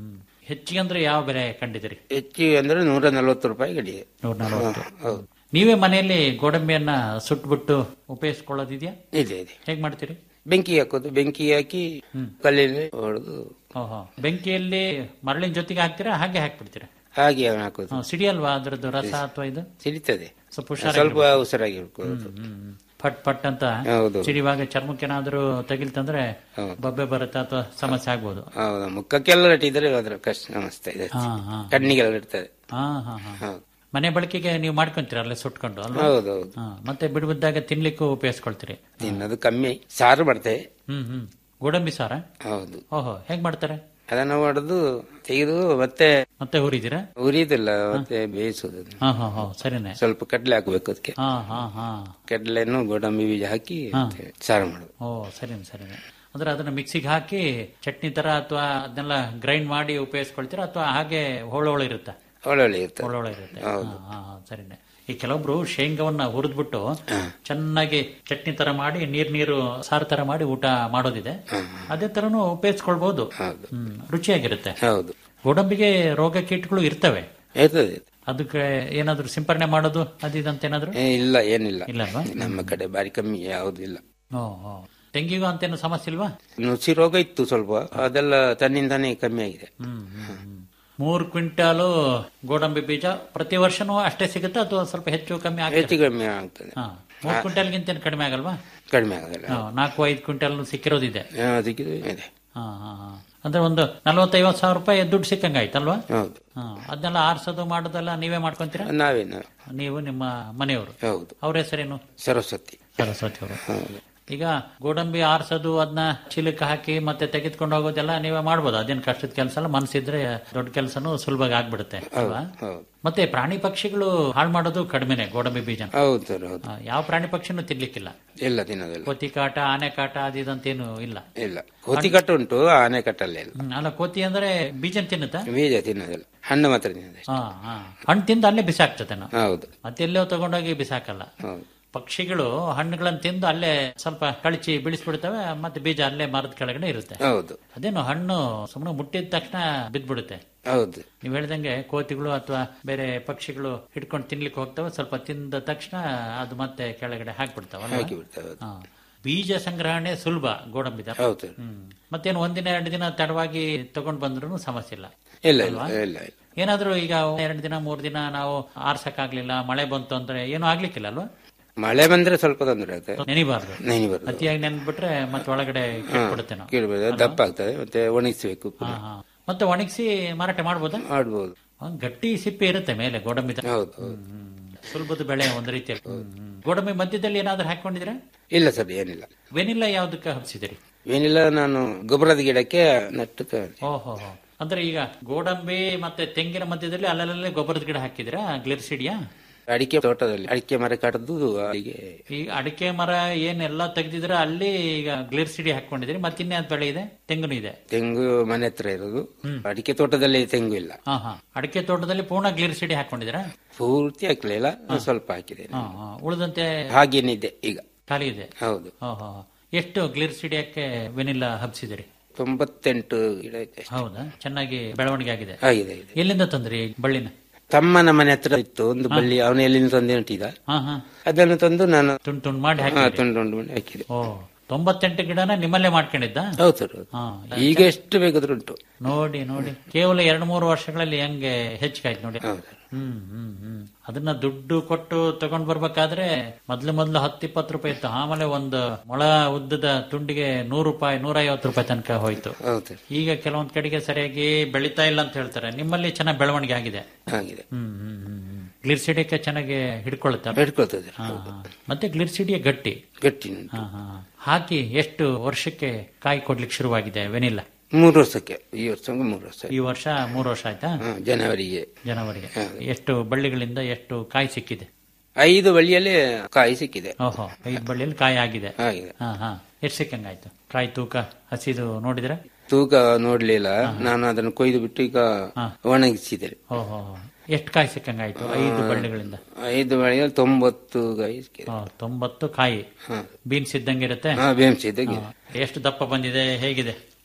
ಹೆಚ್ಚಿಗೆ ಅಂದ್ರೆ ಯಾವ ಬೆಲೆ ಕಂಡಿದ್ದೀರಿ ಹೆಚ್ಚಿಗೆ ಅಂದ್ರೆ ನೂರ ನಲ್ವತ್ತು ರೂಪಾಯಿ ಗಡಿ ನೂರ ನಲವತ್ತು ಹೌದು ನೀವೇ ಮನೆಯಲ್ಲಿ ಗೋಡಂಬಿಯನ್ನ ಸುಟ್ಬಿಟ್ಟು ಉಪಯೋಗಿಸ್ಕೊಳ್ಳೋದಿದ್ಯಾ ಇದೆ ಇದೆ ಹೇಗ್ ಮಾಡ್ತೀರಿ ಬೆಂಕಿ ಹಾಕೋದು ಬೆಂಕಿ ಹಾಕಿ ಕಲ್ಲಿನಲ್ಲಿ ಹೊಡೆದು ಓಹೋ ಬೆಂಕಿಯಲ್ಲಿ ಮರಳಿನ ಜೊತೆಗೆ ಹಾಕ್ತೀರಾ ಹಾಗೆ ಹಾಕ್ಬಿಡ್ತೀರಾ ಹಾಗೆ ಹಾಕೋದು ಹ್ಮ್, ಸಿಡಿಯಲ್ವಾ ಅದ್ರದ್ದು ರಸ ಅಥವಾ ಇದು ಸಿಡಿತದೆ ಸ್ವಲ್ಪ ಹುಷಾರಾಗಿ ಸ್ವಲ್ಪ ಉಸಿರಾಗಿ ಹಿಡ್ಕೊಳ್ಳೋದು ಹ್ಮ್. ಫಟ್ ಫಟ್ ಅಂತ ಹೌದು ಸಿಡಿಯುವಾಗ ಚರ್ಮಕ್ಕೇನಾದ್ರೂ ತಗಿಲ್ತಂದ್ರೆ ಹೌದು. ಬಬ್ಬೆ ಬರುತ್ತೆ ಅಥವಾ ಸಮಸ್ಯೆ ಆಗ್ಬೋದು ಹೌದು ಮುಖಕ್ಕೆಲ್ಲ ಇಟ್ಟಿದ್ರೆ ಅದ್ರ ಕಷ್ಟ ಸಮಸ್ಯೆ ಇದೆ ಹಾ ಹಾ ಕಣ್ಣಿಗೆಲ್ಲ ಇರ್ತದೆ ಹಾ ಹಾ ಹಾ ಹೌದು ಮನೆ ಬಳಕೆಗೆ ನೀವು ಮಾಡ್ಕೊಂತೀರ ಅಲ್ಲೇ ಸುಟ್ಕೊಂಡು ಅಲ್ವಾ ಹೌದು ಹೌದು ಹಾ ಮತ್ತೆ ಬಿಡುವಿದ್ದಾಗ ತಿನ್ಲಿಕ್ಕೂ ಉಪಯೋಗಿಸ್ಕೊಳ್ತೀರಿ ತಿನ್ನೋದು ಕಮ್ಮಿ ಸಾರು ಮಾಡ್ತೇವೆ ಹ್ಮ್ ಹ್ಮ್ ಗೋಡಂಬಿ ಸಾರ ಹೌದು ಓಹೋ ಹೇಗ್ ಮಾಡ್ತಾರೆ ಅದನ್ನು ಹೊಡೆದು ತೆಗೆದು ಮತ್ತೆ ಮತ್ತೆ ಹುರಿದಿರಾ ಉರಿಯೋದಿಲ್ಲ ಮತ್ತೆ ಬೇಯಿಸೋದು ಅದನ್ನ. ಹಾ ಹಾ ಹಾ ಸರಿನೆ ಸ್ವಲ್ಪ ಕಡ್ಲೆ ಹಾಕ್ಬೇಕು ಅದಕ್ಕೆ ಹಾ ಹಾ ಹಾ ಕಡ್ಲೆಯನ್ನು ಗೋಡಂಬಿ ಬೀಜ ಹಾಕಿ ಮತ್ತೆ ಸಾರು ಮಾಡೋದು ಓ ಸರಿನೆ ಸರಿನೆ ಅಂದ್ರೆ ಅದನ್ನ ಮಿಕ್ಸಿಗೆ ಹಾಕಿ ಚಟ್ನಿ ತರ ಅಥವಾ ಅದನ್ನೆಲ್ಲ ಗ್ರೈಂಡ್ ಮಾಡಿ ಉಪಯೋಗಿಸ್ಕೊಳ್ತೀರಾ ಅಥವಾ ಹಾಗೆ ಹೋಳೋಳು ಇರುತ್ತಾ ಒಳ್ಳೊಳ್ಳೆ ಇರ್ತದೆ ಒಳ್ಳೊಳ್ಳೆ ಇರುತ್ತೆ ಹಾ, ಹಾ, ಹಾ, ಸರಿನೆ ಈ ಕೆಲವೊಬ್ರು ಶೇಂಗಾವನ್ನ ಹುರಿದ್ಬಿಟ್ಟು ಚೆನ್ನಾಗಿ ಚಟ್ನಿ ತರ ಮಾಡಿ ನೀರ್ ನೀರು ಸಾರು ತರ ಮಾಡಿ ಊಟ ಮಾಡೋದಿದೆ ಅದೇ ತರನು ಉಪಯೋಗಿಸ್ಕೊಳ್ಬಹುದು ಹೌದು ಹ್ಮ್ ರುಚಿಯಾಗಿರುತ್ತೆ ಹೌದು ಗೋಡಂಬಿಗೆ ರೋಗ ಕೀಟಗಳು ಇರ್ತವೆ ಇರ್ತದೆ ಅದಕ್ಕೆ ಏನಾದ್ರು ಸಿಂಪರಣೆ ಮಾಡೋದು ಅದಿದಂತ ಏನಾದ್ರು ಏ, ಇಲ್ಲ ಏನಿಲ್ಲ ಇಲ್ಲಲ್ವಾ ನಮ್ಮ ಕಡೆ ಬಾರಿ ಕಮ್ಮಿ ಯಾವ್ದು ಇಲ್ಲ ಓ ಓ. ತೆಂಗಿಗೂ ಅಂತೇನು ಸಮಸ್ಯೆ ಇಲ್ವಾ ನುಸಿ ರೋಗ ಇತ್ತು ಸ್ವಲ್ಪ ಅದೆಲ್ಲ ತನ್ನಿಂದಾನೇ ಕಮ್ಮಿ ಆಗಿದೆ ಹ್ಮ್ ಹ್ಮ್, ಹ್ಮ್. ಮೂರು ಕ್ವಿಂಟಾಲು ಗೋಡಂಬಿ ಬೀಜ ಪ್ರತಿ ವರ್ಷನೂ ಅಷ್ಟೇ ಸಿಗುತ್ತೆ ಅಥವಾ ಸ್ವಲ್ಪ ಹೆಚ್ಚು ಕಮ್ಮಿ ಆಗುತ್ತೆ ಹೆಚ್ಚು ಕಮ್ಮಿ ಆಗ್ತದೆ ಹಾ ಮೂರು ಕ್ವಿಂಟಾಲ್ಗಿಂತ ಏನು ಕಡಿಮೆ ಆಗಲ್ವಾ ಕಡಿಮೆ ಆಗಲ್ಲ ಹಾ, ನಾಲ್ಕು ಐದು ಕ್ವಿಂಟಾಲ್ ಸಿಕ್ಕಿರೋದಿದೆ ಆ, ಅದಕ್ಕೆ ಇದೆ ಹಾ ಹಾ ಹಾ ಅಂದ್ರೆ ಒಂದು ನಲ್ವತ್ತೈವತ್ತು ಸಾವಿರ ರೂಪಾಯಿ ದುಡ್ಡು ಸಿಕ್ಕಂಗಾಯ್ತಲ್ವಾ ಹೌದು ಹಾ ಅದನ್ನೆಲ್ಲ ಆರ್ಸೋದು ಮಾಡೋದೆಲ್ಲ ನೀವೇ ಮಾಡ್ಕೊಂತೀರಾ ನಾವೇ ನಾವೇ ನೀವು ನಿಮ್ಮ ಮನೆಯವರು ಹೌದು ಅವ್ರ ಹೆಸರೇನು ಸರಸ್ವತಿ ಸರಸ್ವತಿ ಅವರು ಹೌದು ಈಗ ಗೋಡಂಬಿ ಆರ್ಸೋದು ಅದನ್ನ ಚೀಲಕ್ಕೆ ಹಾಕಿ ಮತ್ತೆ ತೆಗೆದುಕೊಂಡು ಹೋಗೋದೆಲ್ಲ ನೀವೇ ಮಾಡ್ಬೋದು ಅದೇನ್ ಕಷ್ಟದ ಕೆಲಸ ಅಲ್ಲ ಮನ್ಸಿದ್ರೆ ದೊಡ್ಡ ಕೆಲಸನೂ ಸುಲಭವಾಗಿ ಆಗ್ಬಿಡುತ್ತೆ ಅಲ್ವಾ ಹೌದು ಮತ್ತೆ ಪ್ರಾಣಿ ಪಕ್ಷಿಗಳು ಹಾಳು ಮಾಡೋದು ಕಡಿಮೆನೆ ಗೋಡಂಬಿ ಬೀಜ ಹೌದು ಸರ್ ಹೌದು ಯಾವ ಪ್ರಾಣಿ ಪಕ್ಷಿನೂ ತಿನ್ಲಿಕ್ಕಿಲ್ಲ ಇಲ್ಲ ತಿನ್ನೋದಿಲ್ಲ ಕೋತಿ ಕಾಟ ಆನೆ ಕಾಟ ಅದಿದಂತೇನು ಇಲ್ಲ ಇಲ್ಲ ಕೋತಿ ಕಟ್ಟು ಉಂಟು ಆನೆ ಕಟ್ಟಲ್ಲ ಇಲ್ಲ ಹ್ಮ್, ಅಲ್ಲ ಕೋತಿ ಅಂದ್ರೆ ಬೀಜ ತಿನ್ನುತ್ತಾ ಬೀಜ ತಿನ್ನೋದಿಲ್ಲ ಹಣ್ಣು ಮಾತ್ರ ತಿನ್ನೋದು ಹಾ ಹಾ ಹಣ್ಣು ತಿಂದು ಅಲ್ಲೇ ಬಿಸಾಕ್ತದೆ ನಾವು ಹೌದು ಮತ್ತೆಲ್ಲೋ ತಗೊಂಡೋಗಿ ಬಿಸಾಕಲ್ಲ ಹೌದು ಪಕ್ಷಿಗಳು ಹಣ್ಣುಗಳನ್ನು ತಿಂದು ಅಲ್ಲೇ ಸ್ವಲ್ಪ ಕಳಚಿ ಬಿಡಿಸ್ಬಿಡ್ತವೆ ಮತ್ತೆ ಬೀಜ ಅಲ್ಲೇ ಮರದ ಕೆಳಗಡೆ ಇರುತ್ತೆ ಹೌದು ಅದೇನು ಹಣ್ಣು ಸುಮ್ಮನೆ ಮುಟ್ಟಿದ ತಕ್ಷಣ ಬಿದ್ದ್ಬಿಡುತ್ತೆ ಹೌದು ನೀವು ಹೇಳ್ದಂಗೆ ಕೋತಿಗಳು ಅಥವಾ ಬೇರೆ ಪಕ್ಷಿಗಳು ಹಿಡ್ಕೊಂಡು ತಿನ್ಲಿಕ್ಕೆ ಹೋಗ್ತವೆ ಸ್ವಲ್ಪ ತಿಂದ ತಕ್ಷಣ ಅದು ಮತ್ತೆ ಕೆಳಗಡೆ ಹಾಕ್ಬಿಡ್ತಾವ ಹಾಕಿ ಬಿಡ್ತೇವೆ ಹೌದು. ಬೀಜ ಸಂಗ್ರಹಣೆ ಸುಲಭ ಗೋಡಂಬಿದ ಹೌದು ಸರ್. ಹ್ಮ್ ಮತ್ತೇನು ಒಂದಿನ ಎರಡು ದಿನ ತಡವಾಗಿ ತಗೊಂಡ್ ಬಂದ್ರು ಸಮಸ್ಯೆ ಇಲ್ಲ ಇಲ್ಲ ಇಲ್ಲ ಇಲ್ಲ ಇಲ್ಲ ಏನಾದ್ರೂ ಈಗ ಎರಡು ದಿನ ಮೂರ್ ದಿನ ನಾವು ಆರ್ಸಕ್ಕಾಗ್ಲಿಲ್ಲ ಮಳೆ ಬಂತು ಅಂದ್ರೆ ಏನು ಆಗ್ಲಿಕ್ಕಿಲ್ಲ ಅಲ್ವಾ ಮಳೆ ಬಂದ್ರೆ ಸ್ವಲ್ಪ ತೊಂದರೆ ಆಗುತ್ತೆ ನೆನಿಬಾರ್ದು ನೆನೆ ಬರ್ತದೆ ಅತಿಯಾಗಿ ನೆನ್ಬಿಟ್ರೆ ಮತ್ತೆ ಒಳಗಡೆ ಕೆಟ್ಬಿಡುತ್ತೆ ನಾವು ಕೀಳ್ಬೋದು ದಪ್ಪ ಆಗ್ತದೆ ಮತ್ತೆ ಒಣಗಿಸ್ಬೇಕು ಹಾ, ಹಾ. ಮತ್ತೆ ಒಣಗಿಸಿ ಮಾರಾಟ ಮಾಡ್ಬೋದಾ ಮಾಡ್ಬೋದು ಒಂದ್ ಗಟ್ಟಿ ಸಿಪ್ಪೆ ಇರುತ್ತೆ ಮೇಲೆ ಗೋಡಂಬಿ ಹೌದು ಹೌದು ಸುಲಭದ ಬೆಳೆ ಒಂದು ರೀತಿಯಲ್ಲಿ ಹ್ಮ್, ಹ್ಮ್. ಗೋಡಂಬಿ ಮಧ್ಯದಲ್ಲಿ ಏನಾದ್ರೂ ಹಾಕೊಂಡಿದ್ರೆ ಇಲ್ಲ ಸರ್ ಏನಿಲ್ಲ ವೆನಿಲ್ಲ ಯಾವ್ದಕ್ಕೆ ಹಬ್ಸಿದಿರಿ ಏನಿಲ್ಲ ನಾನು ಗೊಬ್ಬರದ ಗಿಡಕ್ಕೆ ನಟ್ಟು ತಂದೆ. ಓಹೋ ಅಂದ್ರೆ ಈಗ ಗೋಡಂಬಿ ಮತ್ತೆ ತೆಂಗಿನ ಮಧ್ಯದಲ್ಲಿ ಅಲ್ಲಲ್ಲೇ ಗೊಬ್ಬರದ ಗಿಡ ಹಾಕಿದಿರಾ ಗ್ಲಿರ್ಸಿಡಿಯಾ ಅಡಿಕೆ ತೋಟದಲ್ಲಿ ಅಡಿಕೆ ಮರ ಕಡ್ದು ಅಲ್ಲಿಗೆ ಈ ಅಡಿಕೆ ಮರ ಏನೆಲ್ಲ ತೆಗ್ದಿದ್ರ ಅಲ್ಲಿ ಈಗ ಗ್ಲಿರ್ಸಿಡಿ ಹಾಕೊಂಡಿದ್ರಿ ಮತ್ತಿನ್ಯಾವ್ದು ಬೆಳೆ ಇದೆ ತೆಂಗುನು ಇದೆ ತೆಂಗು ಮನೆ ಹತ್ರ ಇರೋದು ಅಡಿಕೆ ತೋಟದಲ್ಲಿ ತೆಂಗು ಇಲ್ಲ ಹಾ ಹಾ ಅಡಿಕೆ ತೋಟದಲ್ಲಿ ಪೂರ್ಣ ಗ್ಲಿರ್ಸಿಡಿ ಹಾಕೊಂಡಿದ್ದೀರಾ ಪೂರ್ತಿ ಹಾಕ್ಲಿಲ್ಲ ಸ್ವಲ್ಪ ಹಾಕಿದೆ ಹಾ ಹಾ ಉಳಿದಂತೆ ಹಾಗೇನಿದೆ ಈಗ ಖಾಲಿ ಇದೆ ಹೌದು ಓಹೋ ಎಷ್ಟು ಗ್ಲಿರ್ಸಿಡಿಯಕ್ಕೆ ವೆನಿಲ್ಲ ಹಬ್ಸಿದಿರಿ ತೊಂಬತ್ತೆಂಟು ಗಿಡ ಇದೆ ಹೌದಾ ಚೆನ್ನಾಗಿ ಬೆಳವಣಿಗೆ ಆಗಿದೆ ಆಗಿದೆ ಆಗಿದೆ ಎಲ್ಲಿಂದ ತಂದ್ರಿ ಈ ಬಳ್ಳಿನ ತಮ್ಮನ ಮನೆ ಹತ್ರ ಇತ್ತು ಒಂದು ಬಳ್ಳಿ ಅವನ ಎಲ್ಲಿಂದ ತಂದು ನೆಟ್ಟಿದ ಹಾ ಹಾ ಅದನ್ನು ತಂದು ನಾನು ತುಂಡು ತುಂಡು ಮಾಡಿ ಹಾ, ಹಾಕಿ ತುಂಡು ತುಂಡು ಮಾಡಿ ಹಾಕಿದೆ ಓ ತೊಂಬತ್ತೆಂಟು ಗಿಡನ ನಿಮ್ಮಲ್ಲೇ ಮಾಡ್ಕೊಂಡಿದ್ದ ಹೌದು ಸರ್ ಹೌದು. ಹಾ ಈಗ ಎಷ್ಟು ಬೇಕಾದ್ರೂ ಉಂಟು ನೋಡಿ ನೋಡಿ ಕೇವಲ ಎರಡು ಮೂರು ವರ್ಷಗಳಲ್ಲಿ ಹೆಂಗೆ ಹೆಚ್ಚಿಗಾಯ್ತು ನೋಡಿ ಹೌದು ಹ್ಮ್ ಹ್ಮ್ ಹ್ಮ್ ಅದನ್ನ ದುಡ್ಡು ಕೊಟ್ಟು ತಗೊಂಡ್ ಬರ್ಬೇಕಾದ್ರೆ ಮೊದ್ಲು ಮೊದ್ಲು ಹತ್ತು ಇಪ್ಪತ್ತು ರೂಪಾಯಿ ಇತ್ತು ಆಮೇಲೆ ಒಂದು ಮೊಳ ಉದ್ದದ ತುಂಡಿಗೆ ನೂರು ರೂಪಾಯಿ ನೂರ ಐವತ್ತು ರೂಪಾಯಿ ತನಕ ಹೋಯ್ತು ಹೌದು ಸರ್ ಈಗ ಕೆಲವೊಂದ್ ಕಡೆಗೆ ಸರಿಯಾಗಿ ಬೆಳೀತಾ ಇಲ್ಲ ಅಂತ ಹೇಳ್ತಾರೆ ನಿಮ್ಮಲ್ಲಿ ಚೆನ್ನಾಗಿ ಬೆಳವಣಿಗೆ ಆಗಿದೆ ಆಗಿದೆ ಹ್ಮ್ ಹ್ಮ್ ಹ್ಮ್ ಹ್ಮ್ ಗ್ಲಿರ್ಸಿಡಿಯಕ್ಕೆ ಚೆನ್ನಾಗಿ ಹಿಡ್ಕೊಳುತ್ತೆ ಹಿಡ್ಕೊಳ್ತದೆ ಹಾ, ಹಾ. ಮತ್ತೆ ಗ್ಲಿರ್ಸಿಡಿಯ ಗಟ್ಟಿ ಗಟ್ಟಿ ಉಂಟು. ಹಾ, ಹಾ. ಹಾಕಿ ಎಷ್ಟು ವರ್ಷಕ್ಕೆ ಕಾಯಿ ಕೊಡ್ಲಿಕ್ಕೆ ಶುರುವಾಗಿದೆ ವೆನಿಲ್ಲ ಮೂರು ವರ್ಷಕ್ಕೆ ಈ ವರ್ಷ ಮೂರು ವರ್ಷ ಈ ವರ್ಷ ಮೂರು ವರ್ಷ ಆಯ್ತಾ ಹಾ, ಜನವರಿಗೆ ಜನವರಿಗೆ ಎಷ್ಟು ಬಳ್ಳಿಗಳಿಂದ ಎಷ್ಟು ಕಾಯಿ ಸಿಕ್ಕಿದೆ ಐದು ಬಳ್ಳಿಯಲ್ಲಿ ಕಾಯಿ ಸಿಕ್ಕಿದೆ ಓಹೋ ಐದು ಬಳ್ಳಿಯಲ್ಲಿ ಕಾಯಿ ಆಗಿದೆ ಆಗಿದೆ ಹಾ ಹಾ ಎಷ್ಟು ಸಿಕ್ಕಂಗಾಯ್ತು ಕಾಯಿ ತೂಕ ಹಸಿದು ನೋಡಿದ್ರೆ ತೂಕ ನೋಡ್ಲಿಲ್ಲ ನಾನು ಅದನ್ನು ಕೊಯ್ದು ಬಿಟ್ಟು ಈಗ ಒಣಗಿಸಿದೆ ಓಹೋ ಎಷ್ಟು ಕಾಯಿ ಸಿಕ್ಕಂಗಾಯ್ತು ಐದು ಬಳ್ಳಿಗಳಿಂದ ಐದು ಬಳ್ಳಿಯಲ್ಲಿ ತೊಂಬತ್ತು ಕಾಯಿ ಸಿಕ್ಕಿದೆ ಓ, ತೊಂಬತ್ತು ಕಾಯಿ ಹಾ. ಬೀನ್ಸ್ ಇದ್ದಂಗೆ ಇರುತ್ತೆ ಹಾ ಬೇಂಸಿದೆ ಹಾ. ಎಷ್ಟು ದಪ್ಪ ಬಂದಿದೆ ಹೇಗಿದೆ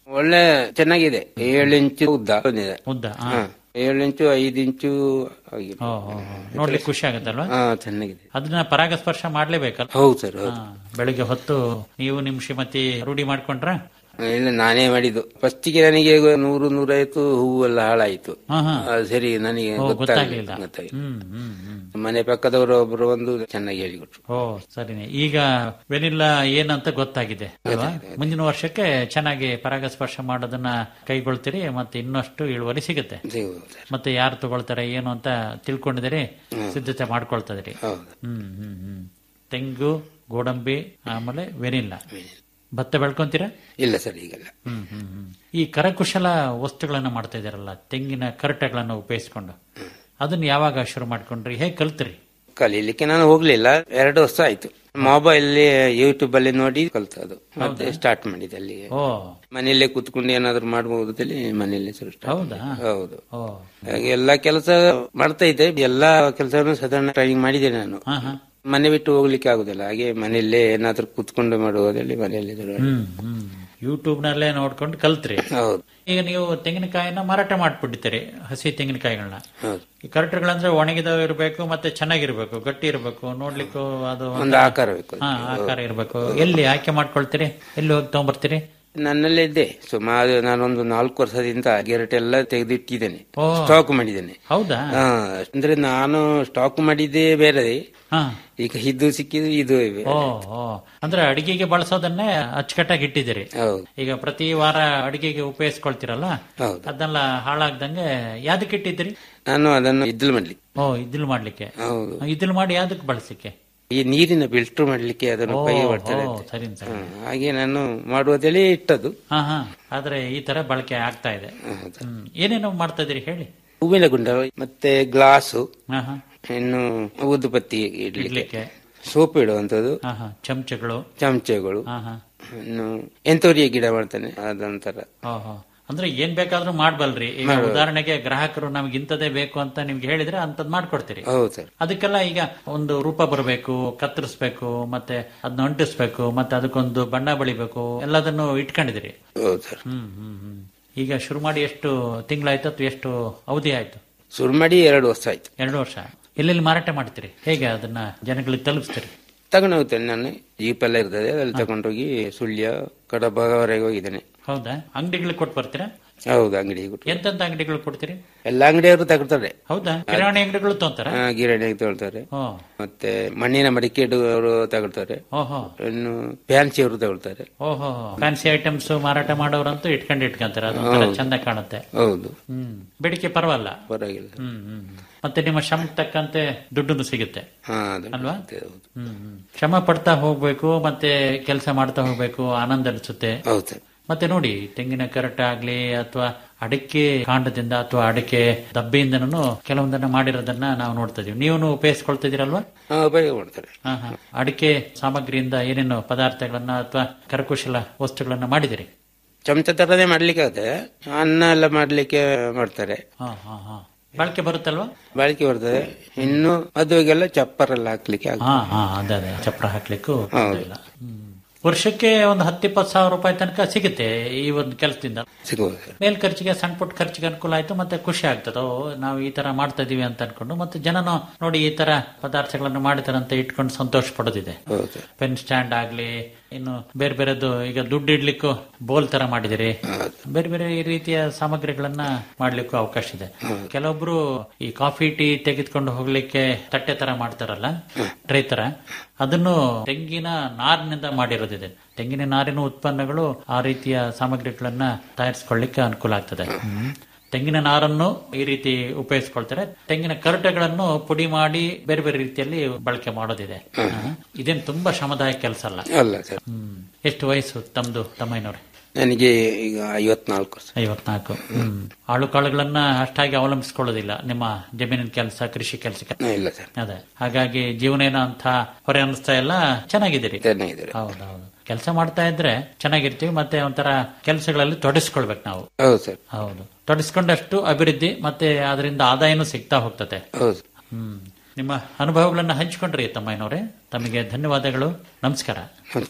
ಒಳ್ಳೆ ಚೆನ್ನಾಗಿದೆ ಏಳು ಇಂಚು ಉದ್ದ ಬಂದಿದೆ ಉದ್ದ ಹಾ. ಹಾ, ಏಳು ಇಂಚು ಐದು ಇಂಚು ಆಗಿದೆ ಓ, ಓ, ಓ. ನೋಡ್ಲಿಕ್ಕೆ ಖುಷಿ ಆಗುತ್ತಲ್ವಾ ಹಾ ಚೆನ್ನಾಗಿದೆ ಅದನ್ನ ಪರಾಗಸ್ಪರ್ಶ ಮಾಡ್ಲೇಬೇಕಲ್ಲ ಹೌದು ಸರ್ ಹೌದು ಹಾ, ಬೆಳಿಗ್ಗೆ ಹೊತ್ತು ನೀವು ನಿಮ್ ಶ್ರೀಮತಿ ರೂಢಿ ಮಾಡ್ಕೊಂಡ್ರ ಇಲ್ಲ ನಾನೇ ಮಾಡಿದ್ದು ಫಸ್ಟಿಗೆ ನನಗೆ ನೂರು ನೂರೈವತ್ತು ಹೂವು ಎಲ್ಲ ಹಾಳಾಯ್ತು ಹಾ ಹಾ ಅದು ಸರಿ ನನಗೆ ಓ, ಗೊತ್ತಾಗ್ಲಿಲ್ಲ ಗೊತ್ತಾಗ್ಲಿಲ್ಲ ಗೊತ್ತಾಗಿಲ್ಲ ಹ್ಮ್ ಹ್ಮ್ ಹ್ಮ್ ಮನೆ ಪಕ್ಕದವರು ಒಬ್ರು ಒಂದು ಚೆನ್ನಾಗಿ ಹೇಳಿಕೊಟ್ರು ಓ ಸರಿನೆ ಈಗ ವೆನಿಲ್ಲಾ ಏನಂತ ಗೊತ್ತಾಗಿದೆ ಅಲ್ವಾ ಮುಂದಿನ ವರ್ಷಕ್ಕೆ ಚೆನ್ನಾಗಿ ಪರಾಗಸ್ಪರ್ಶ ಮಾಡೋದನ್ನ ಕೈಗೊಳ್ತೀರಿ ಮತ್ತೆ ಇನ್ನಷ್ಟು ಇಳುವರಿ ಸಿಗುತ್ತೆ ಸಿಗುವುದು ಸರ್ ಮತ್ತೆ ಯಾರು ತಗೊಳ್ತಾರೆ ಏನು ಅಂತ ತಿಳ್ಕೊಂಡಿದ್ದೀರಿ ಸಿದ್ಧತೆ ಮಾಡ್ಕೊಳ್ತಾ ಇದೀರಿ ಹೌದು ಹ್ಮ್ ಹ್ಮ್ ಹ್ಮ್ ತೆಂಗು ಗೋಡಂಬಿ ಆಮೇಲೆ ವೆನಿಲ್ಲಾ ಭತ್ತ ಬೆಳ್ಕೊಂತೀರಾ ಇಲ್ಲ ಸರ್ ಈಗಲ್ಲ ಹ್ಮ್ ಹ್ಮ್ ಹ್ಮ್ ಈ ಕರಕುಶಲ ವಸ್ತುಗಳನ್ನ ಮಾಡ್ತಾ ಇದಾರಲ್ಲ ತೆಂಗಿನ ಕರಟಗಳನ್ನ ಉಪಯೋಗಿಸ್ಕೊಂಡು ಅದನ್ನ ಯಾವಾಗ ಶುರು ಮಾಡ್ಕೊಂಡ್ರಿ ಹೇಗೆ ಕಲ್ತ್ರಿ ಕಲೀಲಿಕ್ಕೆ ನಾನು ಹೋಗ್ಲಿಲ್ಲ ಎರಡು ವರ್ಷ ಆಯ್ತು ಮೊಬೈಲ್ ಯೂಟ್ಯೂಬ್ ಅಲ್ಲಿ ನೋಡಿ ಕಲ್ತದ್ದು ಮತ್ತೆ ಸ್ಟಾರ್ಟ್ ಮಾಡಿದೆ ಅಲ್ಲಿ ಓ ಮನೆಯಲ್ಲೇ ಕೂತ್ಕೊಂಡು ಏನಾದ್ರು ಮಾಡಬಹುದು ಅಂತೇಳಿ ಮನೆಯಲ್ಲೇ ಶುರು start ಹೌದಾ ಮಾಡಿದೆ. ಹೌದು ಓ ಹಾಗೆ ಎಲ್ಲಾ ಕೆಲಸ ಮಾಡ್ತಾ ಇದ್ದೆ ಎಲ್ಲಾ ಕೆಲಸವನ್ನು ಸಾಧಾರಣ ಟ್ರೈನಿಂಗ್ ಮಾಡಿದೆ ನಾನು ಹಾ ಹಾ ಮನೆ ಬಿಟ್ಟು ಹೋಗ್ಲಿಕ್ಕೆ ಆಗುದಿಲ್ಲ ಹಾಗೆ ಮನೆಯಲ್ಲೇ ಏನಾದ್ರೂ ಕೂತ್ಕೊಂಡು ಮಾಡುವುದಲ್ಲಿ ಮನೆಯಲ್ಲಿ ಶುರು ಮಾಡಿದೆ. ಹ್ಮ್ ಹ್ಮ್ ಯೂಟ್ಯೂಬ್ ನಲ್ಲೇ ನೋಡ್ಕೊಂಡು ಕಲ್ತ್ರಿ ಹೌದು ಈಗ ನೀವು ತೆಂಗಿನಕಾಯಿನ ಮಾರಾಟ ಮಾಡ್ಬಿಟ್ಟಿದ್ದೀರಿ ಹಸಿ ತೆಂಗಿನಕಾಯಿಗಳನ್ನ ಹೌದು ಈ ಕರಟಗಳಂದ್ರೆ ಒಣಗಿದವ ಇರಬೇಕು ಮತ್ತೆ ಚೆನ್ನಾಗಿರ್ಬೇಕು ಗಟ್ಟಿ ಇರಬೇಕು ನೋಡ್ಲಿಕ್ಕೂ ಅದು ಒಂದು ಆಕಾರ ಬೇಕು ಹಾ ಆಕಾರ ಇರಬೇಕು ಎಲ್ಲಿ ಆಯ್ಕೆ ಮಾಡ್ಕೊಳ್ತೀರಿ ಎಲ್ಲಿ ಹೋಗಿ ತಗೊಂಬರ್ತೀರಿ ನನ್ನಲ್ಲೇ ಇದ್ದೆ ಸುಮಾರು ನಾನೊಂದು ನಾಲ್ಕು ವರ್ಷದಿಂದ ಗೆರಟೆ ಎಲ್ಲ ತೆಗೆದಿಟ್ಟಿದ್ದೇನೆ ಓ ಸ್ಟಾಕ್ ಮಾಡಿದ್ದೇನೆ ಹೌದಾ ಹಾ ಅಂದ್ರೆ ನಾನು ಸ್ಟಾಕ್ ಮಾಡಿದ್ದೇ ಬೇರೆ ಹಾ ಈಗ ಇದು ಸಿಕ್ಕಿದ್ದು ಇದು ಇವೆ ಓ ಓ ಅಂದ್ರೆ ಅಡಿಗೆಗೆ ಬಳಸೋದನ್ನೇ ಅಚ್ಚುಕಟ್ಟಾಗಿ ಇಟ್ಟಿದ್ದೀರಿ ಹೌದು ಈಗ ಪ್ರತಿ ವಾರ ಅಡಿಗೆಗೆ ಉಪಯೋಗಿಸ್ಕೊಳ್ತಿರಲ್ಲ ಹೌದು ಅದನ್ನೆಲ್ಲ ಹಾಳಾಗ್ದಂಗೆ ಯಾವ್ದಕ್ಕೆ ಇಟ್ಟಿದ್ದೀರಿ ನಾನು ಅದನ್ನು ಇದ್ಲು ಮಾಡ್ಲಿಕ್ಕೆ ಓ ಇದಿಲ್ ಮಾಡ್ಲಿಕ್ಕೆ ಹೌದು ಇದಿಲ್ ಮಾಡಿ ಯಾವ್ದಕ್ಕೆ ಬಳಸಲಿಕ್ಕೆ ಈ ನೀರಿನ ಫಿಲ್ಟರ್ ಮಾಡ್ಲಿಕ್ಕೆ ಅದನ್ನು ಓ ಉಪಯೋಗ ಮಾಡ್ತಾರೆ ಓ, ಸರಿ ಸರಿ ಹಾ, ಹಾಗೆ ನಾನು ಮಾಡುವುದಲ್ಲಿ ಇಟ್ಟದ್ದು ಹಾ ಹಾ ಆದ್ರೆ ಈ ತರ ಬಳಕೆ ಆಗ್ತಾ ಇದೆ ಹೌದು. ಹ್ಮ್ ಏನೇನೋ ಮಾಡ್ತಾ ಇದೀರಿ ಹೇಳಿ ಹೂವಿನ ಗುಂಡ ಮತ್ತೆ ಗ್ಲಾಸು ಹಾ ಹಾ ಇನ್ನು ಊದುಬತ್ತಿ ಇಡ್ಲಿಕ್ಕೆ ಇಡ್ಲಿಕ್ಕೆ ಸೋಪ್ ಇಡುವಂತದ್ದು ಹಾ ಹಾ ಚಮಚಗಳು ಚಮಚಗಳು ಹಾ ಹಾ ಇನ್ನು ಎಂತೋರಿಯ ಗಿಡ ಮಾಡ್ತಾನೆ ಅದೊಂಥರ ಓಹೋ ಅಂದ್ರೆ ಏನ್ ಬೇಕಾದ್ರೂ ಮಾಡ್ಬಲ್ರಿ ಈಗ ಉದಾಹರಣೆಗೆ ಗ್ರಾಹಕರು ನಮ್ಗೆ ಇಂಥದೇ ಬೇಕು ಅಂತ ನಿಮ್ಗೆ ಹೇಳಿದ್ರೆ ಅಂತದ್ ಮಾಡ್ಕೊಡ್ತೀರಿ ಹೌದು ಸರ್ ಅದಕ್ಕೆಲ್ಲ ಈಗ ಒಂದು ರೂಪ ಬರಬೇಕು ಕತ್ತರಿಸ್ಬೇಕು ಮತ್ತೆ ಅದನ್ನ ಅಂಟಿಸ್ಬೇಕು ಮತ್ತೆ ಅದಕ್ಕೊಂದು ಬಣ್ಣ ಬಳಿಬೇಕು ಎಲ್ಲದನ್ನು ಇಟ್ಕೊಂಡಿದಿರಿ ಹೌದು ಸರ್ ಹ್ಮ್ ಹ್ಮ್ ಹ್ಮ್ ಈಗ ಶುರು ಮಾಡಿ ಎಷ್ಟು ತಿಂಗಳಾಯ್ತು ಅಥವಾ ಎಷ್ಟು ಅವಧಿ ಆಯ್ತು ಶುರು ಮಾಡಿ ಎರಡು ವರ್ಷ ಆಯ್ತು ಎರಡು ವರ್ಷ ಎಲ್ಲೆಲ್ಲಿ ಮಾರಾಟ ಮಾಡ್ತೀರಿ ಹೇಗೆ ಅದನ್ನ ಜನಗಳಿಗೆ ತಲುಪಿಸ್ತೀರಿ ತಗೊಂಡು ಹೋಗ್ತೇನೆ ನಾನು ಜೀಪ್ ಎಲ್ಲ ಇರ್ತದೆ ಅದ್ರಲ್ಲಿ ತಗೊಂಡೋಗಿ ಸುಳ್ಯ ಕಡಬವರೆಗೆ ಹೋಗಿದ್ದೇನೆ ಹೌದಾ ಅಂಗಡಿಗಳಿಗೆ ಕೊಟ್ಟು ಬರ್ತೀರಾ ಹೌದು ಅಂಗಡಿಗೆ ಕೊಟ್ಟು ಎಂತೆಂತ ಅಂಗಡಿಗಳು ಕೊಡ್ತೀರಿ ಎಲ್ಲ ಅಂಗಡಿಯವರು ತಗೊಳ್ತಾರೆ ಹೌದಾ ಕಿರಾಣಿ ಅಂಗಡಿಗಳು ತೊಂತಾರ ಆ, ಗಿರಣಿಗೆ ತಗೊಳ್ತಾರೆ ಓ ಮತ್ತೆ ಮಣ್ಣಿನ ಮಡಿಕೆ ಅವರು ತಗೊಳ್ತಾರೆ ಓಹೋ ಇನ್ನು ಫ್ಯಾನ್ಸಿ ಅವರು ತಗೊಳ್ತಾರೆ ಓಹೋ ಫ್ಯಾನ್ಸಿ ಐಟಮ್ಸ್ ಮಾರಾಟ ಮಾಡೋರಂತೂ ಇಟ್ಕೊಂಡು ಇಟ್ಕೊಂತಾರೆ ಅದೊಂಥರ ಚಂದ ಕಾಣುತ್ತೆ ಹೌದು ಹ್ಮ್ ಬೇಡಿಕೆ ಪರವಲ್ಲ ಪರವಾಗಿಲ್ಲ ಹ್ಮ್ ಹ್ಮ್ ಮತ್ತೆ ನಿಮ್ಮ ಶ್ರಮಕ್ಕೆ ತಕ್ಕಂತೆ ದುಡ್ಡು ಸಿಗುತ್ತೆ ಹಾ ಅದು ಅಲ್ವಾ? ಮತ್ತೆ ಹೌದು ಹ್ಮ್ ಹ್ಮ್. ಶ್ರಮ ಪಡ್ತಾ ಹೋಗ್ಬೇಕು ಮತ್ತೆ ಕೆಲಸ ಮಾಡ್ತಾ ಹೋಗ್ಬೇಕು ಆನಂದ ಅನಿಸುತ್ತೆ ಹೌದು ಸರ್ ಮತ್ತೆ ನೋಡಿ ತೆಂಗಿನ ಕರಟ ಆಗ್ಲಿ ಅಥವಾ ಅಡಿಕೆ ಕಾಂಡದಿಂದ ಅಥವಾ ಅಡಿಕೆ ದಬ್ಬೆಯಿಂದನೂ ಕೆಲವೊಂದನ್ನ ಮಾಡಿರೋದನ್ನ ನಾವು ನೋಡ್ತಾ ಇದೀವಿ ನೀವು ಉಪಯೋಗಿಸ್ಕೊಳ್ತಾ ಇದೀರಲ್ವಾ ಹಾ, ಉಪಯೋಗ ಮಾಡ್ತಾರೆ ಹಾ ಹಾ ಅಡಿಕೆ ಸಾಮಗ್ರಿಯಿಂದ ಏನೇನು ಪದಾರ್ಥಗಳನ್ನ ಅಥವಾ ಕರಕುಶಲ ವಸ್ತುಗಳನ್ನ ಮಾಡಿದಿರಿ ಚಮಚ ತರದೇ ಮಾಡ್ಲಿಕ್ಕೆ ಆಗುತ್ತೆ ಅನ್ನ ಎಲ್ಲ ಮಾಡ್ಲಿಕ್ಕೆ ಮಾಡ್ತಾರೆ ಹಾ ಹಾ ಹಾ ಬಳಕೆ ಬರುತ್ತಲ್ವಾ ಬಾಳಿಕೆ ಬರ್ತದೆ ಇನ್ನು ಮದುವೆಗೆಲ್ಲ ಚಪ್ಪರೆಲ್ಲ ಹಾಕ್ಲಿಕ್ಕೆ ಆಗುತ್ತೆ ಹಾ ಹಾ ಅದೇ ಅದೇ ಚಪ್ರ ಹಾಕ್ಲಿಕ್ಕೂ ಹೌದು. ಇಲ್ಲ ಹ್ಮ್. ವರ್ಷಕ್ಕೆ ಒಂದು ಹತ್ತಿಪ್ಪತ್ತು ಸಾವಿರ ರೂಪಾಯಿ ತನಕ ಸಿಗುತ್ತೆ ಈ ಒಂದು ಕೆಲಸದಿಂದ ಸಿಗುವುದು ಸರ್ ಮೇಲ್ ಖರ್ಚಿಗೆ ಸಣ್ಣ ಪುಟ್ಟ ಖರ್ಚಿಗೆ ಅನುಕೂಲ ಆಯ್ತು ಮತ್ತೆ ಖುಷಿ ಆಗ್ತದೆ ಓ, ನಾವು ಈ ತರ ಮಾಡ್ತಾ ಇದೀವಿ ಅಂತ ಅನ್ಕೊಂಡು ಮತ್ತೆ ಜನನು ನೋಡಿ ಈ ತರ ಪದಾರ್ಥಗಳನ್ನು ಮಾಡಿದಾರೆ ಅಂತ ಇಟ್ಕೊಂಡು ಸಂತೋಷ ಪಡೋದಿದೆ ಹೌದು ಸರ್ ಪೆನ್ ಸ್ಟ್ಯಾಂಡ್ ಆಗ್ಲಿ ಇನ್ನು ಬೇರೆ ಬೇರೆದು ಈಗ ದುಡ್ಡು ಇಡ್ಲಿಕ್ಕೂ ಬೋಲ್ ತರ ಮಾಡಿದಿರಿ ಬೇರೆ ಬೇರೆ ಈ ರೀತಿಯ ಸಾಮಗ್ರಿಗಳನ್ನ ಮಾಡ್ಲಿಕ್ಕೂ ಅವಕಾಶ ಇದೆ ಕೆಲವೊಬ್ರು ಈ ಕಾಫಿ ಟೀ ತೆಗೆದುಕೊಂಡು ಹೋಗ್ಲಿಕ್ಕೆ ತಟ್ಟೆ ತರ ಮಾಡ್ತಾರಲ್ಲ ಟ್ರೇ ತರ ಅದನ್ನು ತೆಂಗಿನ ನಾರಿನಿಂದ ಮಾಡಿರೋದಿದೆ ತೆಂಗಿನ ನಾರಿನ ಉತ್ಪನ್ನಗಳು ಆ ರೀತಿಯ ಸಾಮಗ್ರಿಗಳನ್ನ ತಯಾರಿಸ್ಕೊಳ್ಳಿಕ್ಕೆ ಅನುಕೂಲ ಆಗ್ತದೆ ಹ್ಮ್. ತೆಂಗಿನ ನಾರನ್ನು ಈ ರೀತಿ ಉಪಯೋಗಿಸ್ಕೊಳ್ತಾರೆ ತೆಂಗಿನ ಕರಟೆಗಳನ್ನು ಪುಡಿ ಮಾಡಿ ಬೇರೆ ಬೇರೆ ರೀತಿಯಲ್ಲಿ ಬಳಕೆ ಮಾಡೋದಿದೆ ಹಾ. ಇದೇನು ತುಂಬಾ ಶ್ರಮದಾಯಕ ಕೆಲಸ ಅಲ್ಲ ಅಲ್ಲ ಸರ್ ಹ್ಮ್ ಎಷ್ಟು ವಯಸ್ಸು ತಮ್ದು ತಮ್ಮಯ್ಯನವ್ರೆ ನನಗೆ ಈಗ ಐವತ್ನಾಲ್ಕು ವರ್ಷ ಐವತ್ನಾಲ್ಕು ಹ್ಮ್ ಆಳು ಕಾಳುಗಳನ್ನ ಅಷ್ಟಾಗಿ ಅವಲಂಬಿಸ್ಕೊಳ್ಳೋದಿಲ್ಲ ನಿಮ್ಮ ಜಮೀನಿನ ಕೆಲಸ ಕೃಷಿ ಕೆಲಸಕ್ಕೆ ಹಾ, ಇಲ್ಲ ಸರ್ ಅದೇ ಹಾಗಾಗಿ ಜೀವನ ಏನೋ ಅಂತ ಹೊರೆ ಅನಿಸ್ತಾ ಎಲ್ಲ ಚೆನ್ನಾಗಿದ್ದೀರಿ ಚೆನ್ನಾಗಿದ್ದಾರೆ ಹೌದೌದು ಕೆಲಸ ಮಾಡ್ತಾ ಇದ್ರೆ ಚೆನ್ನಾಗಿರ್ತೀವಿ ಮತ್ತೆ ಒಂಥರ ಕೆಲಸಗಳಲ್ಲಿ ತೊಡಸ್ಕೊಳ್ಬೇಕು ನಾವು ಹೌದು ಸರ್ ಹೌದು ತೊಡಸ್ಕೊಂಡಷ್ಟು ಅಭಿವೃದ್ಧಿ ಮತ್ತೆ ಅದರಿಂದ ಆದಾಯನೂ ಸಿಗ್ತಾ ಹೋಗ್ತದೆ ಹೌದು ಹ್ಮ್ ನಿಮ್ಮ ಅನುಭವಗಳನ್ನ ಹಂಚಿಕೊಂಡ್ರಿ ತಮ್ಮಯ್ಯನವರೇ ತಮಗೆ ಧನ್ಯವಾದಗಳು ನಮಸ್ಕಾರ ನಮಸ್ಕಾರ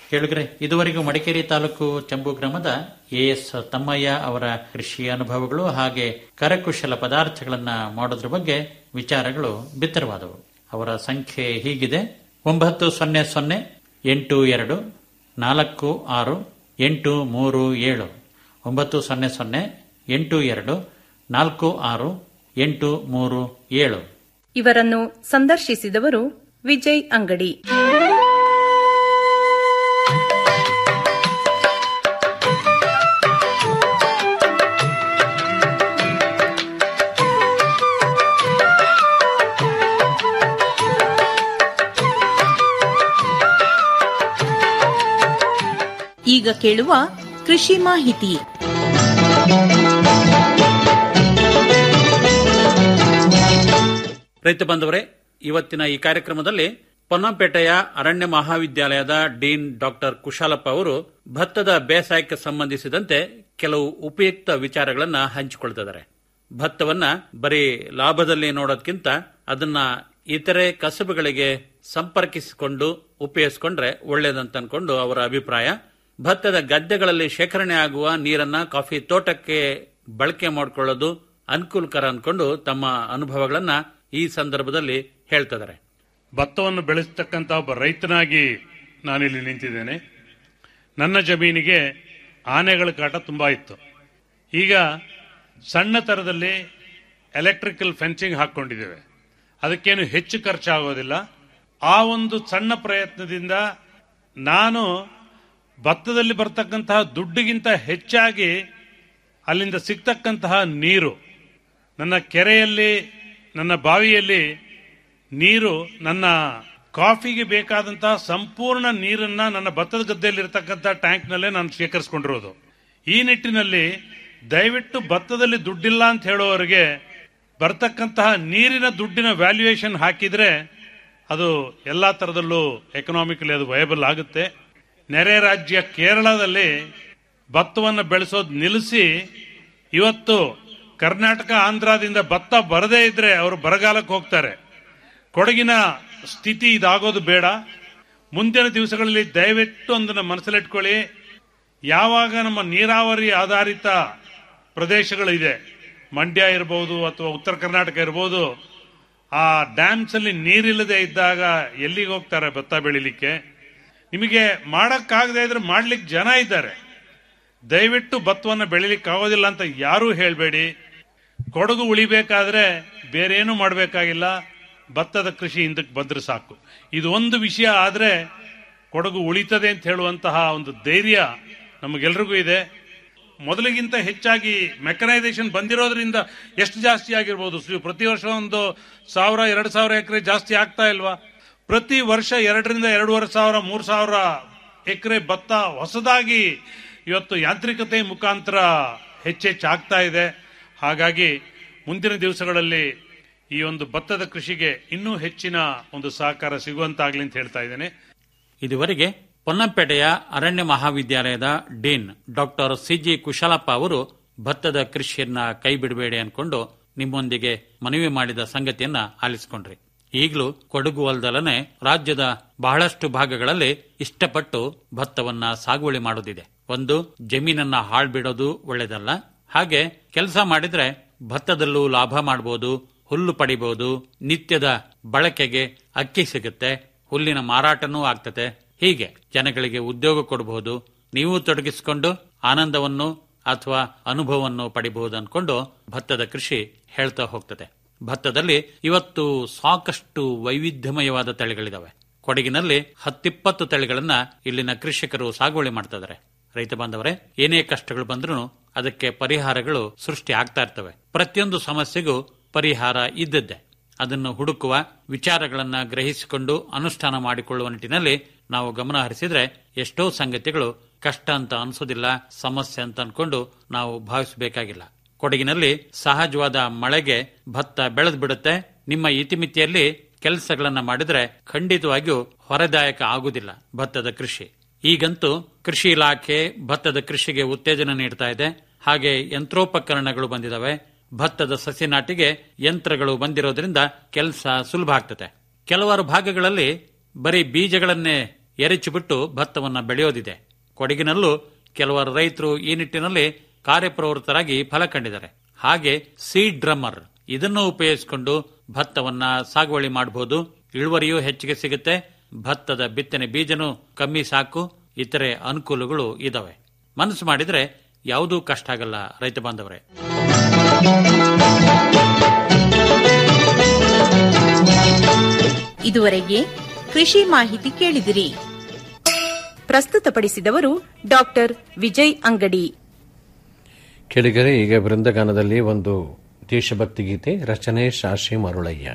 ಕೇಳಿದ್ರೆ ಇದುವರೆಗೂ ಮಡಿಕೇರಿ ತಾಲೂಕು ಚಂಬು ಗ್ರಾಮದ ಎಎಸ್ ತಮ್ಮಯ್ಯ ಅವರ ಕೃಷಿ ಅನುಭವಗಳು ಹಾಗೆ ಕರಕುಶಲ ಪದಾರ್ಥಗಳನ್ನ ಮಾಡೋದ್ರ ಬಗ್ಗೆ ವಿಚಾರಗಳು ಬಿತ್ತರವಾದವು ಅವರ ಸಂಖ್ಯೆ ಹೀಗಿದೆ ಒಂಬತ್ತು ಸೊನ್ನೆ ಸೊನ್ನೆ ಎಂಟು ಎರಡು ನಾಲ್ಕು ಆರು ಎಂಟು ಮೂರು ಏಳು ಒಂಬತ್ತು ಸೊನ್ನೆ ಸೊನ್ನೆ ಎಂಟು ಎರಡು ನಾಲ್ಕು ಆರು ಎಂಟು ಮೂರು ಏಳು ಇವರನ್ನು ಸಂದರ್ಶಿಸಿದವರು ವಿಜಯ್ ಅಂಗಡಿ ಈಗ ಕೇಳುವ ಕೃಷಿ ಮಾಹಿತಿ ರೈತ ಬಂಧುವರೇ ಇವತ್ತಿನ ಈ ಕಾರ್ಯಕ್ರಮದಲ್ಲಿ ಪೊನ್ನಂಪೇಟೆಯ ಅರಣ್ಯ ಮಹಾವಿದ್ಯಾಲಯದ ಡೀನ್ ಡಾಕ್ಟರ್ ಕುಶಾಲಪ್ಪ ಅವರು ಭತ್ತದ ಬೇಸಾಯಕ್ಕೆ ಸಂಬಂಧಿಸಿದಂತೆ ಕೆಲವು ಉಪಯುಕ್ತ ವಿಚಾರಗಳನ್ನ ಹಂಚಿಕೊಳ್ತಿದ್ದಾರೆ ಭತ್ತವನ್ನ ಬರೀ ಲಾಭದಲ್ಲಿ ನೋಡೋದಕ್ಕಿಂತ ಅದನ್ನ ಇತರೆ ಕಸಬುಗಳಿಗೆ ಸಂಪರ್ಕಿಸಿಕೊಂಡು ಉಪಯೋಗಿಸಿಕೊಂಡ್ರೆ ಒಳ್ಳೇದಂತ ಅನ್ಕೊಂಡು ಅವರ ಅಭಿಪ್ರಾಯ ಭತ್ತದ ಗದ್ದೆಗಳಲ್ಲಿ ಶೇಖರಣೆ ಆಗುವ ನೀರನ್ನ ಕಾಫಿ ತೋಟಕ್ಕೆ ಬಳಕೆ ಮಾಡಿಕೊಳ್ಳೋದು ಅನುಕೂಲಕರ ಅನ್ಕೊಂಡು ತಮ್ಮ ಅನುಭವಗಳನ್ನ ಈ ಸಂದರ್ಭದಲ್ಲಿ ಹೇಳ್ತಿದ್ದಾರೆ ಭತ್ತವನ್ನು ಬೆಳೆಸ್ತಕ್ಕಂಥ ಒಬ್ಬ ರೈತನಾಗಿ ನಾನಿಲ್ಲಿ ನಿಂತಿದ್ದೇನೆ ನನ್ನ ಜಮೀನಿಗೆ ಆನೆಗಳ ಕಾಟ ತುಂಬ ಇತ್ತು ಈಗ ಸಣ್ಣ ಥರದಲ್ಲಿ ಎಲೆಕ್ಟ್ರಿಕಲ್ ಫೆನ್ಸಿಂಗ್ ಹಾಕ್ಕೊಂಡಿದ್ದೇವೆ ಅದಕ್ಕೇನು ಹೆಚ್ಚು ಖರ್ಚಾಗೋದಿಲ್ಲ ಆ ಒಂದು ಸಣ್ಣ ಪ್ರಯತ್ನದಿಂದ ನಾನು ಭತ್ತದಲ್ಲಿ ಬರ್ತಕ್ಕಂತಹ ದುಡ್ಡಿಗಿಂತ ಹೆಚ್ಚಾಗಿ ಅಲ್ಲಿಂದ ಸಿಗ್ತಕ್ಕಂತಹ ನೀರು ನನ್ನ ಕೆರೆಯಲ್ಲಿ ನನ್ನ ಬಾವಿಯಲ್ಲಿ ನೀರು ನನ್ನ ಕಾಫಿಗೆ ಬೇಕಾದಂತಹ ಸಂಪೂರ್ಣ ನೀರನ್ನ ನನ್ನ ಭತ್ತದ ಗದ್ದೆಯಲ್ಲಿರ್ತಕ್ಕಂಥ ಟ್ಯಾಂಕ್ನಲ್ಲೇ ನಾನು ಶೇಖರಿಸಿಕೊಂಡಿರೋದು ಈ ನಿಟ್ಟಿನಲ್ಲಿ ದಯವಿಟ್ಟು ಭತ್ತದಲ್ಲಿ ದುಡ್ಡಿಲ್ಲ ಅಂತ ಹೇಳೋವರಿಗೆ ಬರ್ತಕ್ಕಂತಹ ನೀರಿನ ದುಡ್ಡಿನ ವ್ಯಾಲ್ಯೂಯೇಷನ್ ಹಾಕಿದ್ರೆ ಅದು ಎಲ್ಲ ಥರದಲ್ಲೂ ಎಕನಾಮಿಕಲಿ ಅದು ವಯಬಲ್ ಆಗುತ್ತೆ ನೆರೆ ರಾಜ್ಯ ಕೇರಳದಲ್ಲಿ ಭತ್ತವನ್ನು ಬೆಳೆಸೋದು ನಿಲ್ಲಿಸಿ ಇವತ್ತು ಕರ್ನಾಟಕ ಆಂಧ್ರದಿಂದ ಭತ್ತ ಬರದೇ ಇದ್ರೆ ಅವರು ಬರಗಾಲಕ್ಕೆ ಹೋಗ್ತಾರೆ ಕೊಡಗಿನ ಸ್ಥಿತಿ ಇದಾಗೋದು ಬೇಡ ಮುಂದಿನ ದಿವಸಗಳಲ್ಲಿ ದಯವಿಟ್ಟು ಒಂದನ್ನು ಮನಸ್ಸಲ್ಲಿಟ್ಕೊಳ್ಳಿ ಯಾವಾಗ ನಮ್ಮ ನೀರಾವರಿ ಆಧಾರಿತ ಪ್ರದೇಶಗಳಿದೆ ಮಂಡ್ಯ ಇರಬಹುದು ಅಥವಾ ಉತ್ತರ ಕರ್ನಾಟಕ ಇರಬಹುದು ಆ ಡ್ಯಾಮ್ಸ್ ಅಲ್ಲಿ ನೀರಿಲ್ಲದೆ ಇದ್ದಾಗ ಎಲ್ಲಿಗೆ ಹೋಗ್ತಾರೆ ಭತ್ತ ಬೆಳಿಲಿಕ್ಕೆ ನಿಮಗೆ ಮಾಡಕ್ಕಾಗದೇ ಇದ್ರೆ ಮಾಡ್ಲಿಕ್ಕೆ ಜನ ಇದ್ದಾರೆ ದಯವಿಟ್ಟು ಭತ್ತವನ್ನು ಬೆಳಿಲಿಕ್ಕೆ ಆಗೋದಿಲ್ಲ ಅಂತ ಯಾರೂ ಹೇಳಬೇಡಿ ಕೊಡಗು ಉಳಿಬೇಕಾದ್ರೆ ಬೇರೇನು ಮಾಡಬೇಕಾಗಿಲ್ಲ ಭತ್ತದ ಕೃಷಿ ಹಿಂದಕ್ಕೆ ಬಂದ್ರೆ ಸಾಕು ಇದು ಒಂದು ವಿಷಯ ಆದ್ರೆ ಕೊಡಗು ಉಳಿತದೆ ಅಂತ ಹೇಳುವಂತಹ ಒಂದು ಧೈರ್ಯ ನಮಗೆಲ್ರಿಗೂ ಇದೆ ಮೊದಲಿಗಿಂತ ಹೆಚ್ಚಾಗಿ ಮೆಕನೈಸೇಷನ್ ಬಂದಿರೋದ್ರಿಂದ ಎಷ್ಟು ಜಾಸ್ತಿ ಆಗಿರ್ಬೋದು ಸು- ಪ್ರತಿ ವರ್ಷ ಒಂದು ಸಾವಿರ ಎರಡು ಸಾವಿರ ಎಕರೆ ಜಾಸ್ತಿ ಆಗ್ತಾ ಇಲ್ವಾ ಪ್ರತಿ ವರ್ಷ ಎರಡರಿಂದ ಎರಡೂವರೆ ಸಾವಿರ ಮೂರು ಸಾವಿರ ಎಕರೆ ಭತ್ತ ಹೊಸದಾಗಿ ಇವತ್ತು ಯಾಂತ್ರಿಕತೆ ಮುಖಾಂತರ ಹೆಚ್ಚೆಚ್ಚು ಆಗ್ತಾ ಇದೆ ಹಾಗಾಗಿ ಮುಂದಿನ ದಿವಸಗಳಲ್ಲಿ ಈ ಒಂದು ಭತ್ತದ ಕೃಷಿಗೆ ಇನ್ನೂ ಹೆಚ್ಚಿನ ಒಂದು ಸಹಕಾರ ಸಿಗುವಂತಾಗ್ಲಿ ಅಂತ ಹೇಳ್ತಾ ಇದ್ದೇನೆ ಇದುವರೆಗೆ ಪೊನ್ನಂಪೇಟೆಯ ಅರಣ್ಯ ಮಹಾವಿದ್ಯಾಲಯದ ಡೀನ್ ಡಾಕ್ಟರ್ ಸಿಜಿ ಕುಶಲಪ್ಪ ಅವರು ಭತ್ತದ ಕೃಷಿಯನ್ನ ಕೈ ಬಿಡಬೇಡಿ ಅನ್ಕೊಂಡು ನಿಮ್ಮೊಂದಿಗೆ ಮನವಿ ಮಾಡಿದ ಸಂಗತಿಯನ್ನ ಆಲಿಸಿಕೊಂಡ್ರಿ ಈಗಲೂ ಕೊಡಗು ಅಲ್ದಲನೆ ರಾಜ್ಯದ ಬಹಳಷ್ಟು ಭಾಗಗಳಲ್ಲಿ ಇಷ್ಟಪಟ್ಟು ಭತ್ತವನ್ನ ಸಾಗುವಳಿ ಮಾಡೋದಿದೆ ಒಂದು ಜಮೀನನ್ನ ಹಾಳ್ಬಿಡೋದು ಒಳ್ಳೇದಲ್ಲ ಹಾಗೆ ಕೆಲಸ ಮಾಡಿದ್ರೆ ಭತ್ತದಲ್ಲೂ ಲಾಭ ಮಾಡಬಹುದು ಹುಲ್ಲು ಪಡಿಬಹುದು ನಿತ್ಯದ ಬಳಕೆಗೆ ಅಕ್ಕಿ ಸಿಗುತ್ತೆ ಹುಲ್ಲಿನ ಮಾರಾಟನೂ ಆಗ್ತದೆ ಹೀಗೆ ಜನಗಳಿಗೆ ಉದ್ಯೋಗ ಕೊಡಬಹುದು ನೀವು ತೊಡಗಿಸಿಕೊಂಡು ಆನಂದವನ್ನು ಅಥವಾ ಅನುಭವವನ್ನು ಪಡಿಬಹುದು ಅನ್ಕೊಂಡು ಭತ್ತದ ಕೃಷಿ ಹೇಳ್ತಾ ಹೋಗ್ತದೆ ಭತ್ತದಲ್ಲಿ ಇವತ್ತು ಸಾಕಷ್ಟು ವೈವಿಧ್ಯಮಯವಾದ ತಳಿಗಳಿದಾವೆ ಕೊಡಗಿನಲ್ಲಿ ಹತ್ತಿಪ್ಪತ್ತು ತಳಿಗಳನ್ನ ಇಲ್ಲಿನ ಕೃಷಿಕರು ಸಾಗುವಳಿ ಮಾಡ್ತಾ ಇದಾರೆ ರೈತ ಬಾಂಧವರೇ ಏನೇ ಕಷ್ಟಗಳು ಬಂದ್ರೂ ಅದಕ್ಕೆ ಪರಿಹಾರಗಳು ಸೃಷ್ಟಿ ಆಗ್ತಾ ಇರ್ತವೆ ಪ್ರತಿಯೊಂದು ಸಮಸ್ಯೆಗೂ ಪರಿಹಾರ ಇದ್ದದ್ದೇ ಅದನ್ನು ಹುಡುಕುವ ವಿಚಾರಗಳನ್ನ ಗ್ರಹಿಸಿಕೊಂಡು ಅನುಷ್ಠಾನ ಮಾಡಿಕೊಳ್ಳುವ ನಿಟ್ಟಿನಲ್ಲಿ ನಾವು ಗಮನ ಹರಿಸಿದ್ರೆ ಎಷ್ಟೋ ಸಂಗತಿಗಳು ಕಷ್ಟ ಅಂತ ಅನ್ಸೋದಿಲ್ಲ ಸಮಸ್ಯೆ ಅಂತ ಅನ್ಕೊಂಡು ನಾವು ಭಾವಿಸಬೇಕಾಗಿಲ್ಲ ಕೊಡಗಿನಲ್ಲಿ ಸಹಜವಾದ ಮಳೆಗೆ ಭತ್ತ ಬೆಳೆದು ಬಿಡುತ್ತೆ ನಿಮ್ಮ ಇತಿಮಿತಿಯಲ್ಲಿ ಕೆಲಸಗಳನ್ನ ಮಾಡಿದ್ರೆ ಖಂಡಿತವಾಗಿಯೂ ಹೊರದಾಯಕ ಆಗುವುದಿಲ್ಲ ಭತ್ತದ ಕೃಷಿ ಈಗಂತೂ ಕೃಷಿ ಇಲಾಖೆ ಭತ್ತದ ಕೃಷಿಗೆ ಉತ್ತೇಜನ ನೀಡ್ತಾ ಇದೆ ಹಾಗೆ ಯಂತ್ರೋಪಕರಣಗಳು ಬಂದಿದಾವೆ ಭತ್ತದ ಸಸಿ ನಾಟಿಗೆ ಯಂತ್ರಗಳು ಬಂದಿರೋದ್ರಿಂದ ಕೆಲಸ ಸುಲಭ ಆಗ್ತದೆ ಕೆಲವಾರು ಭಾಗಗಳಲ್ಲಿ ಬರೀ ಬೀಜಗಳನ್ನೇ ಎರಚಿಬಿಟ್ಟು ಭತ್ತವನ್ನ ಬೆಳೆಯೋದಿದೆ ಕೊಡಗಿನಲ್ಲೂ ಕೆಲವರು ರೈತರು ಈ ನಿಟ್ಟಿನಲ್ಲಿ ಕಾರ್ಯಪ್ರವೃತ್ತರಾಗಿ ಫಲ ಕಂಡಿದ್ದಾರೆ ಹಾಗೆ ಸೀಡ್ ಡ್ರಮ್ಮರ್ ಇದನ್ನು ಉಪಯೋಗಿಸಿಕೊಂಡು ಭತ್ತವನ್ನ ಸಾಗುವಳಿ ಮಾಡಬಹುದು ಇಳುವರಿಯೂ ಹೆಚ್ಚಿಗೆ ಸಿಗುತ್ತೆ ಭತ್ತದ ಬಿತ್ತನೆ ಬೀಜನೂ ಕಮ್ಮಿ ಸಾಕು ಇತರೆ ಅನುಕೂಲಗಳು ಇದಾವೆ ಮನಸ್ಸು ಮಾಡಿದ್ರೆ ಯಾವುದೂ ಕಷ್ಟ ಆಗಲ್ಲ ರೈತ ಬಾಂಧವರೇ ಇದುವರೆಗೆ ಕೃಷಿ ಮಾಹಿತಿ ಕೇಳಿದಿರಿ ಪ್ರಸ್ತುತಪಡಿಸಿದವರು ಡಾಕ್ಟರ್ ವಿಜಯ್ ಅಂಗಡಿ ಕೆಳಗರೆ ಈಗ ಬೃಂದಗಾನದಲ್ಲಿ ಒಂದು ದೇಶಭಕ್ತಿ ಗೀತೆ ರಚನೆ ಶಾಶಿ ಮರುಳಯ್ಯ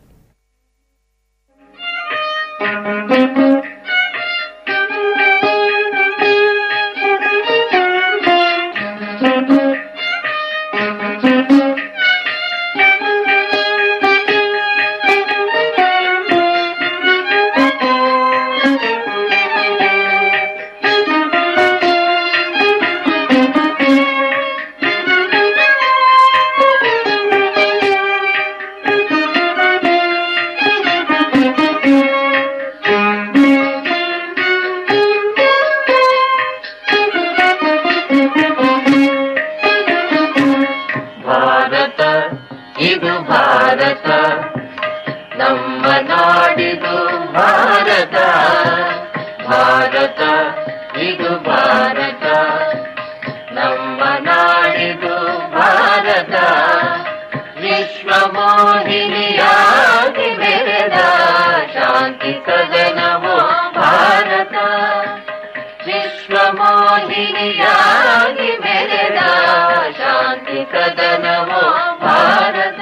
ಭಾರತ ಇದು ಭಾರತ ನಮ್ಮ ನಾಡಿದು ಭಾರತ ಭಾರತ ಇದು ಭಾರತ ನಮ್ಮ ನಾಡಿದು ಭಾರತ ವಿಶ್ವ ಮೋಹಿನಿಯಾಗಿ ಬೆಳೆದ ಶಾಂತಿ ಸದನವೋ ಭಾರತ ವಿಶ್ವ ಮೋಹಿನಿಯಾಗಿ ಬೆಳೆದ ಶಾಂತಿ ಸದನವೋ ಭಾರತ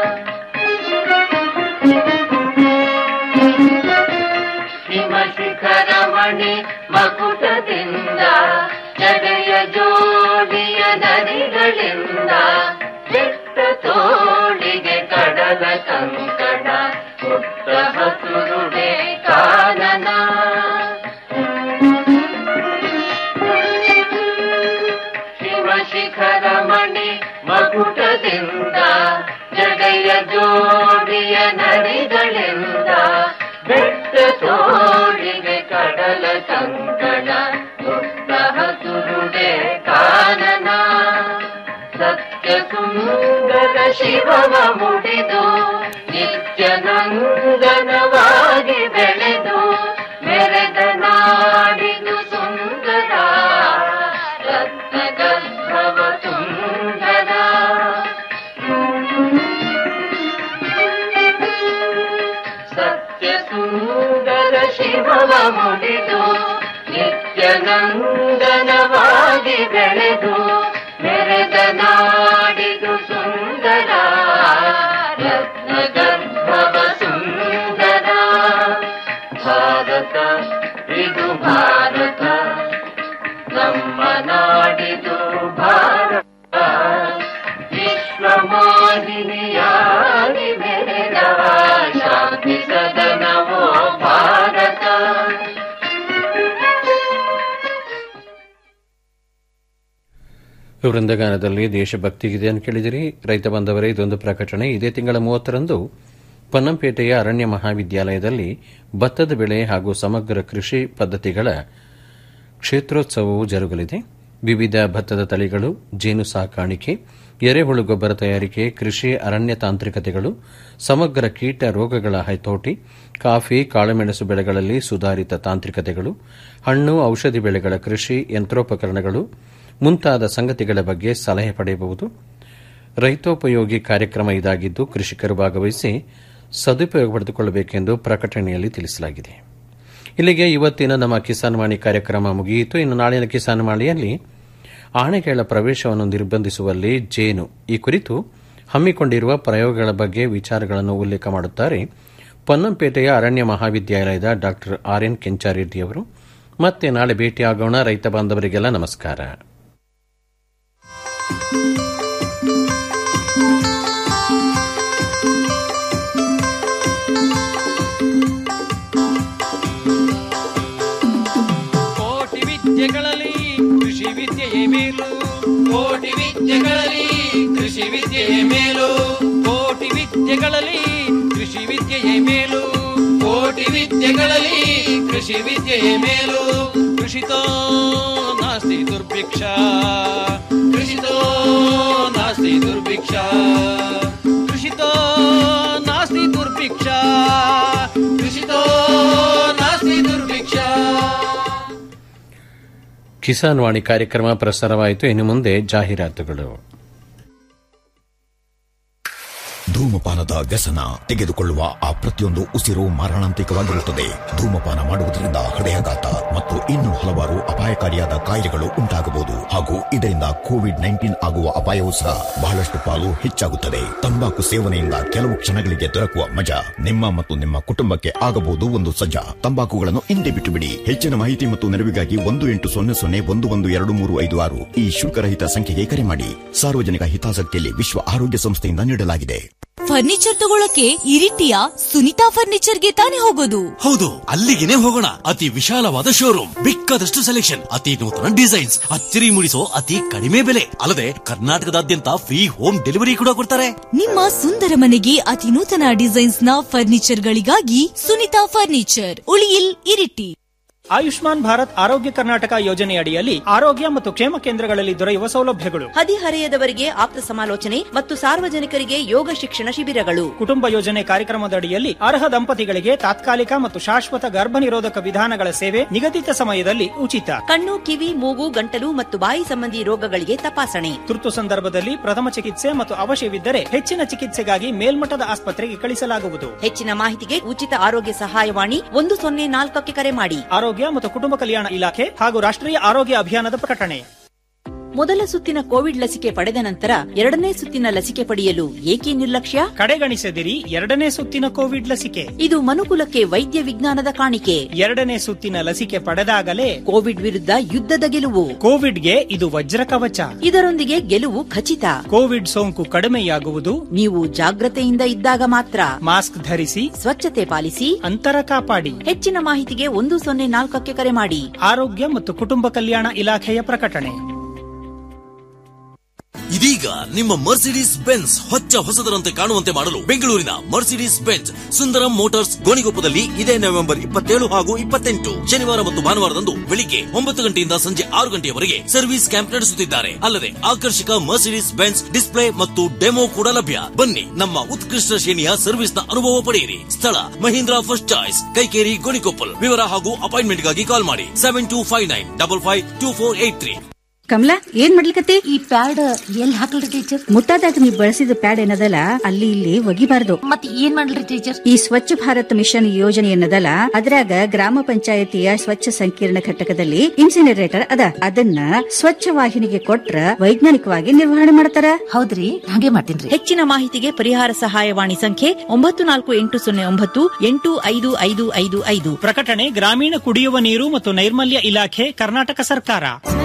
ಹಿಮ ಶಿಖರ ಮಣಿ ಮಕುಟದಿಂದ ಜಡೆಯ ಜೋಡಿಯ ನದಿಗಳಿಂದ ಬೆಟ್ಟ ತೋಳಿಗೆ ಕಡಲ ಕಂಕಣ ಪುಟ್ಟ ಹಸುರುಡೆ ಕಾನನ ಶಿವ ಶಿಖರ ಮಣಿ ಮಕುಟದಿಂದ ಜಡೆಯ ಜೋಡಿಯ ನರಿಗಳಿಂದ ಬೆಟ್ಟ ತೋಳಿಗೆ ಕಡಲ ಕಂಕಣ ಪುಟ್ಟ ಹಸುರುಡೆ ಕಾನನ ಸತ್ಯ ಸುಂದರ ಶಿವವ ಮುಡಿದು ನಿತ್ಯ ನಂದನವಾಗಿ ಬೆಳೆದು ಮೆರೆದ ನಾಡಿದು ಸುಂದರ ರತ್ನ ಗರ್ಭವ ಸುಂದರ ಸತ್ಯ ಸುಂದರ ಶಿವವ ಮುಡಿದು ನಿತ್ಯ ನಂದನವಾಗಿ ಬೆಳೆದು ಮೆರೆದ ನಾಡಿದು ಸುಂದರ ರತ್ನ ಗರ್ಭವ ಸುಂದರ ಭಾರತ ಇದು ಭಾರತ ನಮ್ಮ ನಾಡಿದು ಭಾರತ ವಿಶ್ವ ಮೋಹಿನಿಯಾಗಿ ಬೆಳೆದ ಶಾಂತಿ ಸದನವೋ ಭಾರತ ವೃಂದಗಾನದಲ್ಲಿ ದೇಶಭಕ್ತಿ ಗೀತೆಯನ್ನು ಕೇಳಿದಿರಿ ರೈತ ಬಂದವರೇ ಇದೊಂದು ಪ್ರಕಟಣೆ ಇದೇ ತಿಂಗಳ ಮೂವತ್ತರಂದು ಪೊನ್ನಂಪೇಟೆಯ ಅರಣ್ಯ ಮಹಾವಿದ್ಯಾಲಯದಲ್ಲಿ ಭತ್ತದ ಬೆಳೆ ಹಾಗೂ ಸಮಗ್ರ ಕೃಷಿ ಪದ್ಧತಿಗಳ ಕ್ಷೇತ್ರೋತ್ಸವವು ಜರುಗಲಿದೆ ವಿವಿಧ ಭತ್ತದ ತಳಿಗಳು ಜೇನು ಸಾಕಾಣಿಕೆ ಎರೆಹುಳು ಗೊಬ್ಬರ ತಯಾರಿಕೆ ಕೃಷಿ ಅರಣ್ಯ ತಾಂತ್ರಿಕತೆಗಳು ಸಮಗ್ರ ಕೀಟ ರೋಗಗಳ ಹತೋಟಿ ಕಾಫಿ ಕಾಳುಮೆಣಸು ಬೆಳೆಗಳಲ್ಲಿ ಸುಧಾರಿತ ತಾಂತ್ರಿಕತೆಗಳು ಹಣ್ಣು ಔಷಧಿ ಬೆಳೆಗಳ ಕೃಷಿ ಯಂತ್ರೋಪಕರಣಗಳು ಮುಂತಾದ ಸಂಗತಿಗಳ ಬಗ್ಗೆ ಸಲಹೆ ಪಡೆಯಬಹುದು ರೈತೋಪಯೋಗಿ ಕಾರ್ಯಕ್ರಮ ಇದಾಗಿದ್ದು ಕೃಷಿಕರು ಭಾಗವಹಿಸಿ ಸದುಪಯೋಗ ಪಡೆದುಕೊಳ್ಳಬೇಕೆಂದು ಪ್ರಕಟಣೆಯಲ್ಲಿ ತಿಳಿಸಲಾಗಿದೆ ಇಲ್ಲಿಗೆ ಇವತ್ತಿನ ನಮ್ಮ ಕಿಸಾನ್ ವಾಣಿ ಕಾರ್ಯಕ್ರಮ ಮುಗಿಯಿತು ಇನ್ನು ನಾಳಿನ ಕಿಸಾನ್ ವಾಣಿಯಲ್ಲಿ ಆಣೆಗಳ ಪ್ರವೇಶವನ್ನು ನಿರ್ಬಂಧಿಸುವಲ್ಲಿ ಜೇನು ಈ ಕುರಿತು ಹಮ್ಮಿಕೊಂಡಿರುವ ಪ್ರಯೋಗಗಳ ಬಗ್ಗೆ ವಿಚಾರಗಳನ್ನು ಉಲ್ಲೇಖ ಮಾಡುತ್ತಾರೆ ಪೊನ್ನಂಪೇಟೆಯ ಅರಣ್ಯ ಮಹಾವಿದ್ಯಾಲಯದ ಡಾ ಆರ್ ಎನ್ ಕೆಂಚಾರೆಡ್ಡಿಯವರು ಮತ್ತೆ ನಾಳೆ ಭೇಟಿಯಾಗೋಣ ರೈತ ಬಾಂಧವರಿಗೆಲ್ಲ ನಮಸ್ಕಾರ ಕೋಟಿ ವಿದ್ಯೆಗಳಲ್ಲಿ ಕೃಷಿ ವಿದ್ಯೆಯೇ ಮೇಲು ಕೋಟಿ ವಿದ್ಯೆಗಳಲ್ಲಿ ಕೃಷಿ ವಿದ್ಯೆಯೇ ಮೇಲು ಕೋಟಿ ವಿದ್ಯೆಗಳಲ್ಲಿ ಕೃಷಿ ವಿದ್ಯೆಯೇ ಮೇಲು ಕೋಟಿ ಕೋಟಿ ವಿದ್ಯೆಗಳಲ್ಲಿ ಕೃಷಿ ವಿದ್ಯೆಯೇ ಮೇಲು ಕೃಷಿತೋ ನಾಸ್ತಿ ದುರ್ಭಿಕ್ಷ ಕೃಷಿತೋ ನಾಸ್ತಿ ದುರ್ಭಿಕ್ಷ ಕೃಷಿತೋ ನಾಸ್ತಿ ದುರ್ಭಿಕ್ಷ ಕೃಷಿತೋ ನಾಸ್ತಿ ದುರ್ಭಿಕ್ಷ ಕಿಸಾನ್ ವಾಣಿ ಕಾರ್ಯಕ್ರಮ ಪ್ರಸಾರವಾಯಿತು ಇನ್ನು ಮುಂದೆ ಜಾಹೀರಾತುಗಳು ಧೂಮಪಾನದ ವ್ಯಸನ ತೆಗೆದುಕೊಳ್ಳುವ ಆ ಪ್ರತಿಯೊಂದು ಉಸಿರು ಮಾರಣಾಂತಿಕವಾಗಿರುತ್ತದೆ ಧೂಮಪಾನ ಮಾಡುವುದರಿಂದ ಹೃದಯಾಘಾತ ಮತ್ತು ಇನ್ನು ಹಲವಾರು ಅಪಾಯಕಾರಿಯಾದ ಕಾಯಿಲೆಗಳು ಉಂಟಾಗಬಹುದು ಹಾಗೂ ಇದರಿಂದ ಕೋವಿಡ್ ನೈನ್ಟೀನ್ ಆಗುವ ಅಪಾಯವೂ ಸಹ ಬಹಳಷ್ಟು ಪಾಲು ಹೆಚ್ಚಾಗುತ್ತದೆ ತಂಬಾಕು ಸೇವನೆಯಿಂದ ಕೆಲವು ಕ್ಷಣಗಳಿಗೆ ದೊರಕುವ ಮಜಾ ನಿಮ್ಮ ಮತ್ತು ನಿಮ್ಮ ಕುಟುಂಬಕ್ಕೆ ಆಗಬಹುದು ಒಂದು ಸಜ್ಜಾ ತಂಬಾಕುಗಳನ್ನು ಹಿಂದೆ ಬಿಟ್ಟು ಬಿಡಿ ಹೆಚ್ಚಿನ ಮಾಹಿತಿ ಮತ್ತು ನೆರವಿಗಾಗಿ ಒಂದು ಎಂಟು ಸೊನ್ನೆ ಸೊನ್ನೆ ಒಂದು ಒಂದು ಎರಡು ಮೂರು ಐದು ಆರು ಈ ಶುಲ್ಕರಹಿತ ಸಂಖ್ಯೆಗೆ ಕರೆ ಮಾಡಿ ಸಾರ್ವಜನಿಕ ಹಿತಾಸಕ್ತಿಯಲ್ಲಿ ವಿಶ್ವ ಆರೋಗ್ಯ ಸಂಸ್ಥೆಯಿಂದ ನೀಡಲಾಗಿದೆ ಫರ್ನಿಚರ್ ತಗೊಳಕ್ಕೆ ಇರಿಟಿಯ ಸುನಿತಾ ಫರ್ನಿಚರ್ಗೆ ತಾನೇ ಹೋಗೋದು ಹೌದು ಅಲ್ಲಿಗೆನೆ ಹೋಗೋಣ ಅತಿ ವಿಶಾಲವಾದ ಶೋರೂಮ್ ಬೇಕಾದಷ್ಟು ಸೆಲೆಕ್ಷನ್ ಅತಿ ನೂತನ ಡಿಸೈನ್ಸ್ ಅಚ್ಚರಿ ಮೂಡಿಸೋ ಅತಿ ಕಡಿಮೆ ಬೆಲೆ ಅಲ್ಲದೆ ಕರ್ನಾಟಕದಾದ್ಯಂತ ಫ್ರೀ ಹೋಮ್ ಡೆಲಿವರಿ ಕೂಡ ಕೊಡ್ತಾರೆ ನಿಮ್ಮ ಸುಂದರ ಮನೆಗೆ ಅತಿ ನೂತನ ಡಿಸೈನ್ಸ್ ನ ಫರ್ನಿಚರ್ ಗಳಿಗಾಗಿ ಸುನಿತಾ ಫರ್ನಿಚರ್ ಉಳಿಯಿಲ್ ಇರಿಟಿ ಆಯುಷ್ಮಾನ್ ಭಾರತ್ ಆರೋಗ್ಯ ಕರ್ನಾಟಕ ಯೋಜನೆಯಡಿಯಲ್ಲಿ ಆರೋಗ್ಯ ಮತ್ತು ಕ್ಷೇಮ ಕೇಂದ್ರಗಳಲ್ಲಿ ದೊರೆಯುವ ಸೌಲಭ್ಯಗಳು ಹದಿಹರೆಯದವರಿಗೆ ಆಪ್ತ ಸಮಾಲೋಚನೆ ಮತ್ತು ಸಾರ್ವಜನಿಕರಿಗೆ ಯೋಗ ಶಿಕ್ಷಣ ಶಿಬಿರಗಳು ಕುಟುಂಬ ಯೋಜನೆ ಕಾರ್ಯಕ್ರಮದಡಿಯಲ್ಲಿ ಅರ್ಹ ದಂಪತಿಗಳಿಗೆ ತಾತ್ಕಾಲಿಕ ಮತ್ತು ಶಾಶ್ವತ ಗರ್ಭನಿರೋಧಕ ವಿಧಾನಗಳ ಸೇವೆ ನಿಗದಿತ ಸಮಯದಲ್ಲಿ ಉಚಿತ ಕಣ್ಣು ಕಿವಿ ಮೂಗು ಗಂಟಲು ಮತ್ತು ಬಾಯಿ ಸಂಬಂಧಿ ರೋಗಗಳಿಗೆ ತಪಾಸಣೆ ತುರ್ತು ಸಂದರ್ಭದಲ್ಲಿ ಪ್ರಥಮ ಚಿಕಿತ್ಸೆ ಮತ್ತು ಅವಶ್ಯವಿದ್ದರೆ ಹೆಚ್ಚಿನ ಚಿಕಿತ್ಸೆಗಾಗಿ ಮೇಲ್ಮಟ್ಟದ ಆಸ್ಪತ್ರೆಗೆ ಕಳಿಸಲಾಗುವುದು ಹೆಚ್ಚಿನ ಮಾಹಿತಿಗೆ ಉಚಿತ ಆರೋಗ್ಯ ಸಹಾಯವಾಣಿ ಒಂದು ಸೊನ್ನೆ ನಾಲ್ಕಕ್ಕೆ ಕರೆ ಮಾಡಿ ಆರೋಗ್ಯ ಮತ್ತು ಕುಟುಂಬ ಕಲ್ಯಾಣ ಇಲಾಖೆ ಹಾಗೂ ರಾಷ್ಟ್ರೀಯ ಆರೋಗ್ಯ ಅಭಿಯಾನದ ಪ್ರಕಟಣೆ ಮೊದಲ ಸುತ್ತಿನ ಕೋವಿಡ್ ಲಸಿಕೆ ಪಡೆದ ನಂತರ ಎರಡನೇ ಸುತ್ತಿನ ಲಸಿಕೆ ಪಡೆಯಲು ಏಕೆ ನಿರ್ಲಕ್ಷ್ಯ ಕಡೆಗಣಿಸದಿರಿ ಎರಡನೇ ಸುತ್ತಿನ ಕೋವಿಡ್ ಲಸಿಕೆ ಇದು ಮನುಕುಲಕ್ಕೆ ವೈದ್ಯ ವಿಜ್ಞಾನದ ಕಾಣಿಕೆ ಎರಡನೇ ಸುತ್ತಿನ ಲಸಿಕೆ ಪಡೆದಾಗಲೇ ಕೋವಿಡ್ ವಿರುದ್ಧ ಯುದ್ಧದ ಗೆಲುವು ಕೋವಿಡ್ಗೆ ಇದು ವಜ್ರ ಕವಚ ಇದರೊಂದಿಗೆ ಗೆಲುವು ಖಚಿತ ಕೋವಿಡ್ ಸೋಂಕು ಕಡಿಮೆಯಾಗುವುದು ನೀವು ಜಾಗ್ರತೆಯಿಂದ ಇದ್ದಾಗ ಮಾತ್ರ ಮಾಸ್ಕ್ ಧರಿಸಿ ಸ್ವಚ್ಛತೆ ಪಾಲಿಸಿ ಅಂತರ ಕಾಪಾಡಿ ಹೆಚ್ಚಿನ ಮಾಹಿತಿಗೆ ಒಂದು ಸೊನ್ನೆ ನಾಲ್ಕಕ್ಕೆ ಕರೆ ಮಾಡಿ ಆರೋಗ್ಯ ಮತ್ತು ಕುಟುಂಬ ಕಲ್ಯಾಣ ಇಲಾಖೆಯ ಪ್ರಕಟಣೆ ಇದೀಗ ನಿಮ್ಮ ಮರ್ಸಿಡೀಸ್ ಬೆನ್ಸ್ ಹೊಚ್ಚ ಹೊಸದರಂತೆ ಕಾಣುವಂತೆ ಮಾಡಲು ಬೆಂಗಳೂರಿನ ಮರ್ಸಿಡೀಸ್ ಬೆಂಚ್ ಸುಂದರಂ ಮೋಟಾರ್ಸ್ ಗೋಣಿಗೊಪ್ಪದಲ್ಲಿ ಇದೇ ನವೆಂಬರ್ ಇಪ್ಪತ್ತೇಳು ಹಾಗೂ ಇಪ್ಪತ್ತೆಂಟು ಶನಿವಾರ ಮತ್ತು ಭಾನುವಾರದಂದು ಬೆಳಿಗ್ಗೆ ಒಂಬತ್ತು ಗಂಟೆಯಿಂದ ಸಂಜೆ ಆರು ಗಂಟೆಯವರೆಗೆ ಸರ್ವಿಸ್ ಕ್ಯಾಂಪ್ ನಡೆಸುತ್ತಿದ್ದಾರೆ ಅಲ್ಲದೆ ಆಕರ್ಷಕ ಮರ್ಸಿಡೀಸ್ ಬೆಂಚ್ ಡಿಸ್ಪ್ಲೇ ಮತ್ತು ಡೆಮೋ ಕೂಡ ಲಭ್ಯ ಬನ್ನಿ ನಮ್ಮ ಉತ್ಕೃಷ್ಟ ಶ್ರೇಣಿಯ ಸರ್ವಿಸ್ ನ ಅನುಭವ ಪಡೆಯಿರಿ ಸ್ಥಳ ಮಹೀಂದ್ರಾ ಫಸ್ಟ್ ಚಾಯ್ಸ್ ಕೈಕೇರಿ ಗೋಣಿಕೊಪ್ಪಲ್ ವಿವರ ಹಾಗೂ ಅಪಾಯಿಂಟ್ಮೆಂಟ್ಗಾಗಿ ಕಾಲ್ ಮಾಡಿ seven two five nine double five two four eight three Kamala ಏನ್ ಮಾಡ್ಲಿಕತ್ತಿ ಈ ಪ್ಯಾಡ್ ಎಲ್ಲಿ ಹಾಕಲ್ರಿ ಟೀಚರ್ ಮುಟ್ಟಾದಾಗ ನೀವು ಬಳಸಿದ ಪ್ಯಾಡ್ ಏನದಲ್ಲ ಅಲ್ಲಿ ಇಲ್ಲಿ ಒಗಿಬಾರ್ದು ಮತ್ ಏನ್ ಮಾಡ್ಲಿ ಟೀಚರ್ ಈ ಸ್ವಚ್ಛ ಭಾರತ್ ಮಿಷನ್ ಯೋಜನೆ ಏನದಲ್ಲ ಅದ್ರಾಗ ಗ್ರಾಮ ಪಂಚಾಯತಿಯ ಸ್ವಚ್ಛ ಸಂಕೀರ್ಣ ಘಟಕದಲ್ಲಿ ಇನ್ಸಿನರೇಟರ್ ಅದ ಅದನ್ನ ಸ್ವಚ್ಛ ವಾಹಿನಿಗೆ ಕೊಟ್ರ ವೈಜ್ಞಾನಿಕವಾಗಿ ನಿರ್ವಹಣೆ ಮಾಡ್ತಾರ ಹೌದ್ರಿ ಹಾಗೆ ಮಾಡ್ತೀನ್ರಿ ಹೆಚ್ಚಿನ ಮಾಹಿತಿಗೆ ಪರಿಹಾರ ಸಹಾಯವಾಣಿ ಸಂಖ್ಯೆ ಒಂಬತ್ತು ನಾಲ್ಕು ಎಂಟು ಸೊನ್ನೆ ಒಂಬತ್ತು ಎಂಟು ಐದು ಐದು ಐದು ಐದು ಪ್ರಕಟಣೆ ಗ್ರಾಮೀಣ ಕುಡಿಯುವ ನೀರು ಮತ್ತು ನೈರ್ಮಲ್ಯ ಇಲಾಖೆ ಕರ್ನಾಟಕ ಸರ್ಕಾರ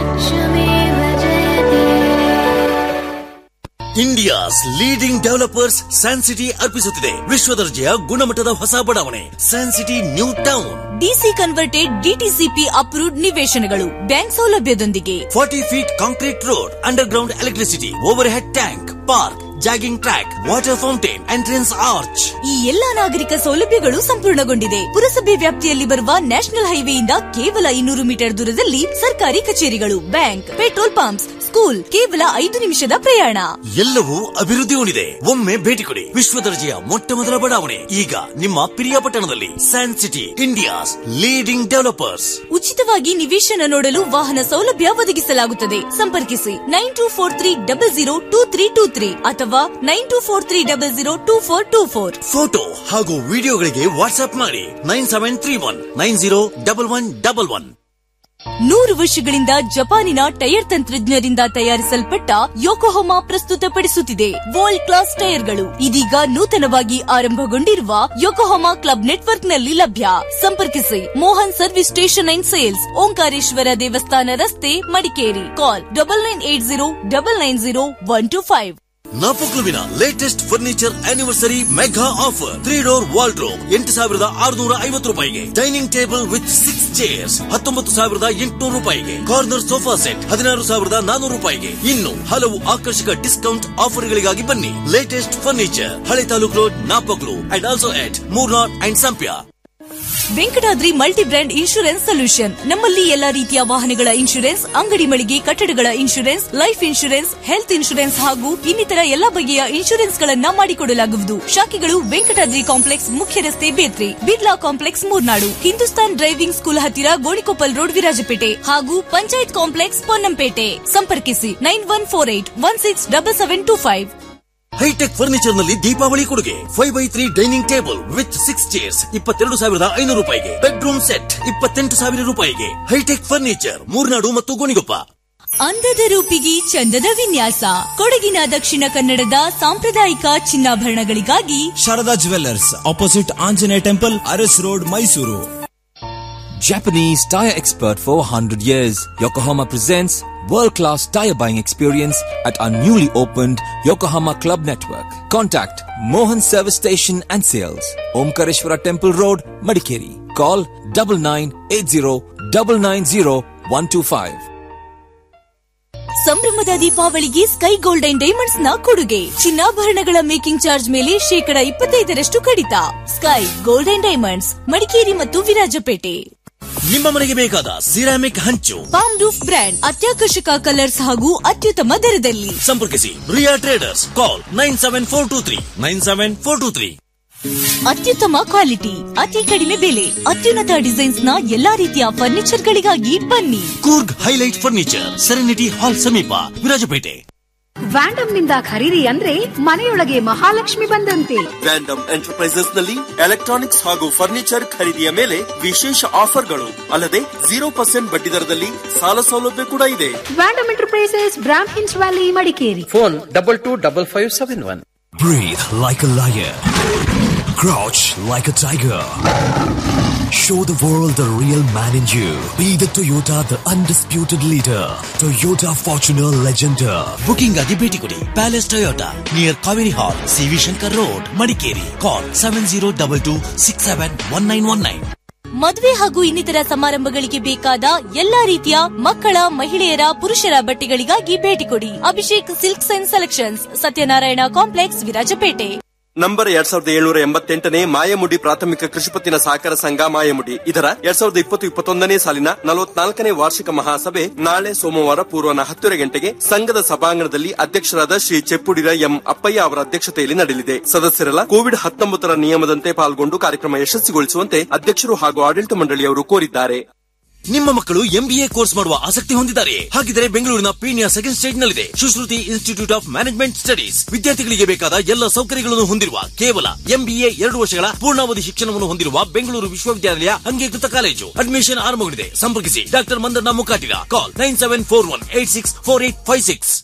India's leading developers San City ಅರ್ಪಿಸುತ್ತಿದೆ ವಿಶ್ವ ದರ್ಜೆಯ ಗುಣಮಟ್ಟದ ಹೊಸ ಬಡಾವಣೆ San City new town DC converted DTCP approved ನಿವೇಶನಗಳು ಬ್ಯಾಂಕ್ ಸೌಲಭ್ಯದೊಂದಿಗೆ forty feet concrete road underground electricity overhead tank park jogging track water fountain entrance arch ಈ ಎಲ್ಲಾ ನಾಗರಿಕ ಸೌಲಭ್ಯಗಳು ಸಂಪೂರ್ಣಗೊಂಡಿದೆ ಪುರಸಭೆ ವ್ಯಾಪ್ತಿಯಲ್ಲಿ ಬರುವ ನ್ಯಾಷನಲ್ ಹೈವೇಯಿಂದ ಕೇವಲ ಇನ್ನೂರು ಮೀಟರ್ ದೂರದಲ್ಲಿ ಸರ್ಕಾರಿ ಕಚೇರಿಗಳು ಬ್ಯಾಂಕ್ ಪೆಟ್ರೋಲ್ ಪಂಪ್ಸ್ ಸ್ಕೂಲ್ ಕೇವಲ ಐದು ನಿಮಿಷದ ಪ್ರಯಾಣ ಎಲ್ಲವೂ ಅಭಿವೃದ್ಧಿ ಹೊಂದಿದೆ ಒಮ್ಮೆ ಭೇಟಿ ಕೊಡಿ ವಿಶ್ವ ದರ್ಜೆಯ ಮೊಟ್ಟ ಮೊದಲ ಬಡಾವಣೆ ಈಗ ನಿಮ್ಮ ಪಿರಿಯಾಪಟ್ಟಣದಲ್ಲಿ San City India's leading developers ಉಚಿತವಾಗಿ ನಿವೇಶನ ನೋಡಲು ವಾಹನ ಸೌಲಭ್ಯ ಒದಗಿಸಲಾಗುತ್ತದೆ ಸಂಪರ್ಕಿಸಿ nine two four three double zero two three two three ಅಥವಾ nine two four three double zero two four two four photo ಹಾಗೂ ವಿಡಿಯೋಗಳಿಗೆ ವಾಟ್ಸ್ಆಪ್ ಮಾಡಿ nine seven three one nine zero double one double one ನೂರು ವರ್ಷಗಳಿಂದ ಜಪಾನಿನ tyre ತಂತ್ರಜ್ಞರಿಂದ ತಯಾರಿಸಲ್ಪಟ್ಟ Yokohama ಪ್ರಸ್ತುತಪಡಿಸುತ್ತಿದೆ ವರ್ಲ್ಡ್ ಕ್ಲಾಸ್ ಟೈರ್ಗಳು ಇದೀಗ ನೂತನವಾಗಿ ಆರಂಭಗೊಂಡಿರುವ ಯೋಕೋಹೊಮಾ ಕ್ಲಬ್ ನೆಟ್ವರ್ಕ್ನಲ್ಲಿ ಲಭ್ಯ ಸಂಪರ್ಕಿಸಿ Mohan service station and sales Omkareshwara ದೇವಸ್ಥಾನ ರಸ್ತೆ Madikeri call double nine eight zero double nine zero one two five ನಾಪಕ್ಲುವಿನ latest furniture anniversary mega offer three door wardrobe ಎಂಟು ಸಾವಿರದ ಆರುನೂರ ಐವತ್ತು ರೂಪಾಯಿಗೆ dining table with six chairs ಹತ್ತೊಂಬತ್ತು ಸಾವಿರದ ಎಂಟುನೂರು ರೂಪಾಯಿಗೆ ಕಾರ್ನರ್ ಸೋಫಾ ಸೆಟ್ ಹದಿನಾರು ಸಾವಿರದ ನಾನೂರು ರೂಪಾಯಿಗೆ ಇನ್ನು ಹಲವು ಆಕರ್ಷಕ ಡಿಸ್ಕೌಂಟ್ ಆಫರ್ಗಳಿಗಾಗಿ ಬನ್ನಿ ಲೇಟೆಸ್ಟ್ ಫರ್ನಿಚರ್ ಹಳೆ taluk road Napaklu and also at Murnad and Sampya Venkatadri multi brand insurance solution ನಮ್ಮಲ್ಲಿ ಎಲ್ಲಾ ರೀತಿಯ ವಾಹನಗಳ ಇನ್ಶೂರೆನ್ಸ್ ಅಂಗಡಿ ಮಳಿಗೆ ಕಟ್ಟಡಗಳ insurance life insurance health insurance ಹಾಗೂ ಇನ್ನಿತರ ಎಲ್ಲಾ ಬಗೆಯ ಇನ್ಶೂರೆನ್ಸ್ ಗಳನ್ನ ಮಾಡಿಕೊಡಲಾಗುವುದು ಶಾಖೆಗಳು ವೆಂಕಟಾದ್ರಿ ಕಾಂಪ್ಲೆಕ್ಸ್ ಮುಖ್ಯ ರಸ್ತೆ Bethri Birla complex Murnad Hindustan driving school ಹತ್ತಿರ ಗೋಣಿಕೊಪ್ಪಲ್ ರೋಡ್ ವಿರಾಜಪೇಟೆ ಹಾಗೂ ಪಂಚಾಯತ್ ಕಾಂಪ್ಲೆಕ್ಸ್ ಪೊನ್ನಂಪೇಟೆ ಸಂಪರ್ಕಿಸಿ nine one four eight one six double seven two five hitech furniture ನಲ್ಲಿ ದೀಪಾವಳಿ ಕೊಡುಗೆ five by three dining table with six chairs ಇಪ್ಪತ್ತೆರಡು ಸಾವಿರದ ಐನೂರು ರೂಪಾಯಿಗೆ ಬೆಡ್ರೂಮ್ ಸೆಟ್ ಇಪ್ಪತ್ತೆಂಟು ಸಾವಿರ ರೂಪಾಯಿಗೆ ಹೈಟೆಕ್ ಫರ್ನಿಚರ್ ಮೂರ್ನಾಡು ಮತ್ತು ಗೋಣಿಗೊಪ್ಪ ಅಂದದ ರೂಪಿಗೆ ಚಂದದ ವಿನ್ಯಾಸ ಕೊಡಗಿನ ದಕ್ಷಿಣ ಕನ್ನಡದ ಸಾಂಪ್ರದಾಯಿಕ ಚಿನ್ನಾಭರಣಗಳಿಗಾಗಿ Sharada jewellers opposite Anjaneya temple Aras road Mysuru Japanese tire expert for 100 years, Yokohama presents world-class tire buying experience at our newly opened Yokohama Club Network. Contact Mohan Service Station and Sales, Omkareshwara Temple Road, Madikeri. Call 9980 ಸಂಭ್ರಮದ ದೀಪಾವಳಿಗೆ sky golden diamonds ನ ಕೊಡುಗೆ ಚಿನ್ನಾಭರಣಗಳ making charge ಮೇಲೆ ಶೇಕಡ ಇಪ್ಪತ್ತೈದರಷ್ಟು ಕಡಿತ sky golden diamonds Madikeri ಮತ್ತು ವಿರಾಜಪೇಟೆ ನಿಮ್ಮ ಮನೆಗೆ ಬೇಕಾದ ಸಿರಾಮಿಕ್ ಹಂಚು ಪಾಮ್ ರೂಫ್ ಬ್ರ್ಯಾಂಡ್ ಅತ್ಯಾಕರ್ಷಕ ಕಲರ್ಸ್ ಹಾಗೂ ಅತ್ಯುತ್ತಮ ದರದಲ್ಲಿ ಸಂಪರ್ಕಿಸಿ Riya traders call nine seven four two three nine seven four two three ಅತ್ಯುತ್ತಮ ಕ್ವಾಲಿಟಿ ಅತಿ ಕಡಿಮೆ ಬೆಲೆ ಅತ್ಯುನ್ನತ ಡಿಸೈನ್ಸ್ ನ ಎಲ್ಲಾ ರೀತಿಯ ಫರ್ನಿಚರ್ ಗಳಿಗಾಗಿ ಬನ್ನಿ Coorg highlight furniture serenity hall ಸಮೀಪ ವಿರಾಜಪೇಟೆ ವ್ಯಾಂಡಮ್ ನಿಂದ ಖರೀದಿ ಅಂದ್ರೆ ಮನೆಯೊಳಗೆ ಮಹಾಲಕ್ಷ್ಮಿ ಬಂದಂತೆ ವ್ಯಾಂಡಮ್ ಎಂಟರ್ಪ್ರೈಸಸ್ ನಲ್ಲಿ ಎಲೆಕ್ಟ್ರಾನಿಕ್ಸ್ ಹಾಗೂ ಫರ್ನಿಚರ್ ಖರೀದಿಯ ಮೇಲೆ ವಿಶೇಷ ಆಫರ್ಗಳು ಅಲ್ಲದೆ ಜೀರೋ ಪರ್ಸೆಂಟ್ ಬಡ್ಡಿ ದರದಲ್ಲಿ ಸಾಲ ಸೌಲಭ್ಯ ಕೂಡ ಇದೆ ವ್ಯಾಂಡಮ್ ಎಂಟರ್ಪ್ರೈಸಸ್ ಬ್ರಾಮ್ ಹಿನ್ಸ್ valley Madikeri phone double two double five seven one Breathe like a lion. Crouch like a tiger. Show the world the real man in you. Be the Toyota, the undisputed leader. Toyota Fortuner Legender. Booking ಆಗಿ ಭೇಟಿ ಕೊಡಿ palace Toyota near Kaveri hall C V Shankar road Madikeri call seven zero double two six seven one nine one nine ಮದುವೆ ಹಾಗೂ ಇನ್ನಿತರ ಸಮಾರಂಭಗಳಿಗೆ ಬೇಕಾದ ಎಲ್ಲಾ ರೀತಿಯ ಮಕ್ಕಳ ಮಹಿಳೆಯರ ಪುರುಷರ ಬಟ್ಟೆಗಳಿಗಾಗಿ ಭೇಟಿ ಕೊಡಿ Abhishek silks and selections Satyanarayana complex Virajpet number ಎರಡ್ ಸಾವಿರದ ಏಳ್ನೂರ ಎಂಬತ್ತೆಂಟನೇ ಮಾಯಮುಡಿ ಪ್ರಾಥಮಿಕ ಕೃಷಿಪತ್ತಿನ ಸಹಕಾರ ಸಂಘ ಮಾಯಮುಡಿ ಇದರ ಎರಡ್ ಸಾವಿರದ ಇಪ್ಪತ್ತು ಇಪ್ಪತ್ತೊಂದನೇ ಸಾಲಿನ ನಲವತ್ನಾಲ್ಕನೇ ವಾರ್ಷಿಕ ಮಹಾಸಭೆ ನಾಳೆ ಸೋಮವಾರ ಪೂರ್ವನ ಹತ್ತುವರೆ ಗಂಟೆಗೆ ಸಂಘದ ಸಭಾಂಗಣದಲ್ಲಿ ಅಧ್ಯಕ್ಷರಾದ ಶ್ರೀ ಚೆಪ್ಪುಡಿರ ಎಂ ಅಪ್ಪಯ್ಯ ಅವರ ಅಧ್ಯಕ್ಷತೆಯಲ್ಲಿ ನಡೆಯಲಿದೆ ಸದಸ್ಯರೆಲ್ಲ ಕೋವಿಡ್ ಹತ್ತೊಂಬತ್ತರ ನಿಯಮದಂತೆ ಪಾಲ್ಗೊಂಡು ಕಾರ್ಯಕ್ರಮ ಯಶಸ್ವಿಗೊಳಿಸುವಂತೆ ಅಧ್ಯಕ್ಷರು ಹಾಗೂ ಆಡಳಿತ ಮಂಡಳಿಯವರು ಕೋರಿದ್ದಾರೆ ನಿಮ್ಮ ಮಕ್ಕಳು ಎಂಬಿಎ ಕೋರ್ಸ್ ಮಾಡುವ ಆಸಕ್ತಿ ಹೊಂದಿದ್ದಾರೆ ಹಾಗಿದ್ರೆ ಬೆಂಗಳೂರಿನ ಪೀಣ್ಯ ಸೆಕೆಂಡ್ ಸ್ಟೇಜ್ ನಲ್ಲಿದೆ Sushruti institute of management studies ವಿದ್ಯಾರ್ಥಿಗಳಿಗೆ ಬೇಕಾದ ಎಲ್ಲ ಸೌಕರ್ಯಗಳನ್ನು ಹೊಂದಿರುವ ಕೇವಲ ಎಂಬಿಎ ಎರಡು ವರ್ಷಗಳ ಪೂರ್ಣಾವಧಿ ಶಿಕ್ಷಣವನ್ನು ಹೊಂದಿರುವ ಬೆಂಗಳೂರು ವಿಶ್ವವಿದ್ಯಾಲಯ ಅಂಗೀಕೃತ ಕಾಲೇಜು ಅಡ್ಮಿಷನ್ ಆರಂಭಗೊಂಡಿದೆ ಸಂಪರ್ಕಿಸಿ doctor Mandanna Mukkatira call nine seven four one eight six four eight five six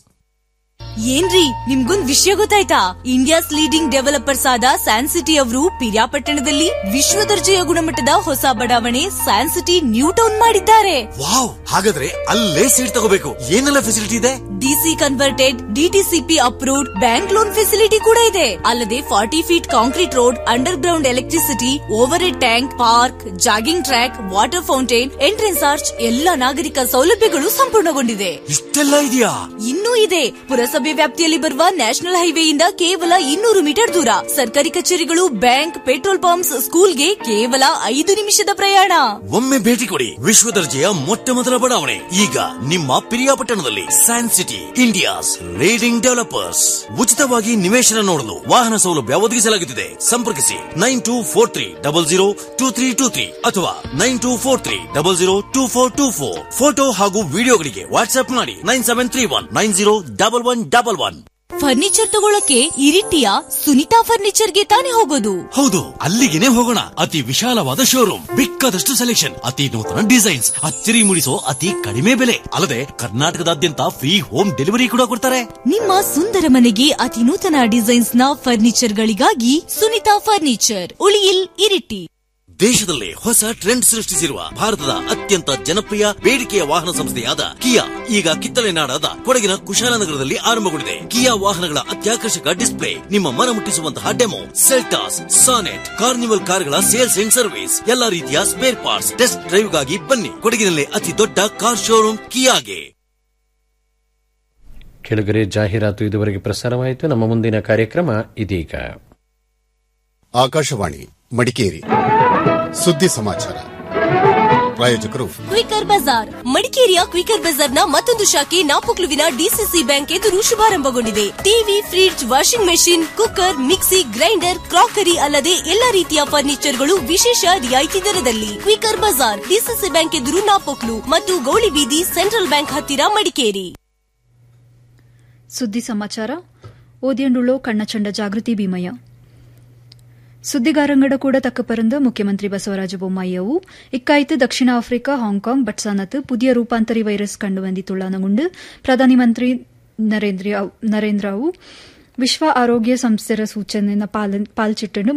ಏನ್ರಿ ನಿಮ್ಗೊಂದ್ ವಿಷಯ ಗೊತ್ತಾಯ್ತಾ ಇಂಡಿಯಾಸ್ ಲೀಡಿಂಗ್ ಡೆವಲಪರ್ಸ್ ಆದ ಸ್ಯಾನ್ ಸಿಟಿ ಅವರು ಪಿರಿಯಾಪಟ್ಟಣದಲ್ಲಿ ವಿಶ್ವ ದರ್ಜೆಯ ಗುಣಮಟ್ಟದ ಹೊಸ ಬಡಾವಣೆ ಸ್ಯಾನ್ ಸಿಟಿ ನ್ಯೂ ಟೌನ್ ಮಾಡಿದ್ದಾರೆ ವಾವ್ ಹಾಗಾದ್ರೆ ಅಲ್ಲೇ ಸೀಟ್ ತಗೋಬೇಕು ಏನೆಲ್ಲ ಫೆಸಿಲಿಟಿ ಇದೆ DC converted DTCP approved bank loan facility ಕೂಡ ಇದೆ ಅಲ್ಲದೆ forty feet concrete road underground electricity overhead tank park jogging track water fountain entrance arch ಎಲ್ಲ ನಾಗರಿಕ ಸೌಲಭ್ಯಗಳು ಸಂಪೂರ್ಣಗೊಂಡಿದೆ ಇಷ್ಟೆಲ್ಲ ಇದೆಯಾ ಇನ್ನೂ ಇದೆ ಪುರಸಭೆ ವ್ಯಾಪ್ತಿಯಲ್ಲಿ ಬರುವ ನ್ಯಾಷನಲ್ ಹೈವೇಯಿಂದ ಕೇವಲ ಇನ್ನೂರು ಮೀಟರ್ ದೂರ ಸರ್ಕಾರಿ ಕಚೇರಿಗಳು ಬ್ಯಾಂಕ್ ಪೆಟ್ರೋಲ್ ಪಂಪ್ಸ್ ಸ್ಕೂಲ್ಗೆ ಕೇವಲ ಐದು ನಿಮಿಷದ ಪ್ರಯಾಣ ಒಮ್ಮೆ ಭೇಟಿ ಕೊಡಿ ವಿಶ್ವ ದರ್ಜೆಯ ಮೊಟ್ಟ ಮೊದಲ ಬಡಾವಣೆ ಈಗ ನಿಮ್ಮ ಪಿರಿಯಾಪಟ್ಟಣದಲ್ಲಿ San City India's leading developers ಉಚಿತವಾಗಿ ನಿವೇಶನ ನೋಡಲು ವಾಹನ ಸೌಲಭ್ಯ ಒದಗಿಸಲಾಗುತ್ತಿದೆ ಸಂಪರ್ಕಿಸಿ nine two four three double zero two three two three ಅಥವಾ nine two four three double zero two four two four photo ಹಾಗೂ ವಿಡಿಯೋಗಳಿಗೆ ವಾಟ್ಸ್ಆಪ್ ಮಾಡಿ nine seven three one nine zero double one double one furniture ತಗೊಳಕ್ಕೆ ಇರಿಟಿಯ ಸುನಿತಾ ಫರ್ನಿಚರ್ಗೆ ತಾನೇ ಹೋಗೋದು ಹೌದು ಅಲ್ಲಿಗೆನೆ ಹೋಗೋಣ ಅತಿ ವಿಶಾಲವಾದ ಶೋರೂಮ್ ಬೇಕಾದಷ್ಟು ಸೆಲೆಕ್ಷನ್ ಅತಿ ನೂತನ ಡಿಸೈನ್ಸ್ ಅಚ್ಚರಿ ಮೂಡಿಸೋ ಅತಿ ಕಡಿಮೆ ಬೆಲೆ ಅಲ್ಲದೆ ಕರ್ನಾಟಕದಾದ್ಯಂತ ಫ್ರೀ ಹೋಮ್ ಡೆಲಿವರಿ ಕೂಡ ಕೊಡ್ತಾರೆ ನಿಮ್ಮ ಸುಂದರ ಮನೆಗೆ ಅತಿ ನೂತನ ಡಿಸೈನ್ಸ್ ನ ಫರ್ನಿಚರ್ ಗಳಿಗಾಗಿ ಸುನಿತಾ ಫರ್ನಿಚರ್ ಉಳಿಯಿಲ್ ಇರಿಟಿ ದೇಶದಲ್ಲೇ ಹೊಸ ಟ್ರೆಂಡ್ ಸೃಷ್ಟಿಸಿರುವ ಭಾರತದ ಅತ್ಯಂತ ಜನಪ್ರಿಯ ಬೇಡಿಕೆಯ ವಾಹನ ಸಂಸ್ಥೆಯಾದ ಕಿಯಾ ಈಗ ಕಿತ್ತಳೆ ನಾಡಾದ ಕೊಡಗಿನ ಕುಶಾಲನಗರದಲ್ಲಿ ಆರಂಭಗೊಂಡಿದೆ ಕಿಯಾ ವಾಹನಗಳ ಅತ್ಯಾಕರ್ಷಕ ಡಿಸ್ಪ್ಲೇ ನಿಮ್ಮ ಮನ ಮುಟ್ಟಿಸುವಂತಹ ಡೆಮೋ ಸೆಲ್ಟಾಸ್ ಸಾನೆಟ್ ಕಾರ್ನಿವಲ್ ಕಾರ್ಗಳ ಸೇಲ್ಸ್ ಅಂಡ್ ಸರ್ವಿಸ್ ಎಲ್ಲಾ ರೀತಿಯ ಸ್ಪೇರ್ ಪಾರ್ಟ್ಸ್ ಟೆಸ್ಟ್ ಡ್ರೈವ್ಗಾಗಿ ಬನ್ನಿ ಕೊಡಗಿನಲ್ಲೇ ಅತಿ ದೊಡ್ಡ ಕಾರ್ ಶೋರೂಮ್ ಕಿಯಾಗೆ ಕೆಳಗರೆ ಜಾಹೀರಾತು ಇದುವರೆಗೆ ಪ್ರಸಾರವಾಯಿತು ನಮ್ಮ ಮುಂದಿನ ಕಾರ್ಯಕ್ರಮ ಇದೀಗ ಆಕಾಶವಾಣಿ ಮಡಿಕೇರಿ ಸುದ್ದಿ ಸಮಾಚಾರ ಪ್ರಾಯೋಜಕರು ಕ್ವಿಕರ್ ಬಜಾರ್ ಮಡಿಕೇರಿಯ ಕ್ವಿಕರ್ ಬಜಾರ್ನ ಮತ್ತೊಂದು ಶಾಖೆ ನಾಪೊಕ್ಲುವಿನ ಡಿಸಿಸಿ ಬ್ಯಾಂಕ್ ಎದುರು ಶುಭಾರಂಭಗೊಂಡಿದೆ TV fridge washing machine cooker mixie grinder crockery ಅಲ್ಲದೆ ಎಲ್ಲಾ ರೀತಿಯ ಫರ್ನಿಚರ್ಗಳು ವಿಶೇಷ ರಿಯಾಯಿತಿ ದರದಲ್ಲಿ ಕ್ವಿಕರ್ ಬಜಾರ್ ಡಿಸಿಸಿ ಬ್ಯಾಂಕ್ ಎದುರು ನಾಪೊಕ್ಲು ಮತ್ತು ಗೌಳಿಬೀದಿ ಸೆಂಟ್ರಲ್ ಬ್ಯಾಂಕ್ ಹತ್ತಿರ ಮಡಿಕೇರಿ ಸುದ್ದಿ ಸಮಾಚಾರ ಓದಿಯಂಡುಳ್ಳೋ ಕಣ್ಣಚಂಡ ಜಾಗೃತಿ ಭೀಮಯ್ಯ ಸುದ್ದಿಗಾರಂಗಡ ಕೂಡ ತಕ್ಕಪರಂದ ಮುಖ್ಯಮಂತ್ರಿ ಬಸವರಾಜ ಬೊಮ್ಮಾಯಿಯವು ಇಕ್ಕಾಯ್ತು ದಕ್ಷಿಣ ಆಫ್ರಿಕಾ ಹಾಂಕಾಂಗ್ ಬಟ್ಸಾನತ್ ಪುದಿಯ ರೂಪಾಂತರಿ ವೈರಸ್ ಕಂಡು ಬಂದಿತ್ತುಳ್ಳನಗುಂಡು ಪ್ರಧಾನಿ ಮಂತ್ರಿ ನರೇಂದ್ರ ನರೇಂದ್ರವು ವಿಶ್ವ ಆರೋಗ್ಯ ಸಂಸ್ಥೆಯ ಸೂಚನೆಯನ್ನು ಪಾಲ್ಚಿಟ್ಟು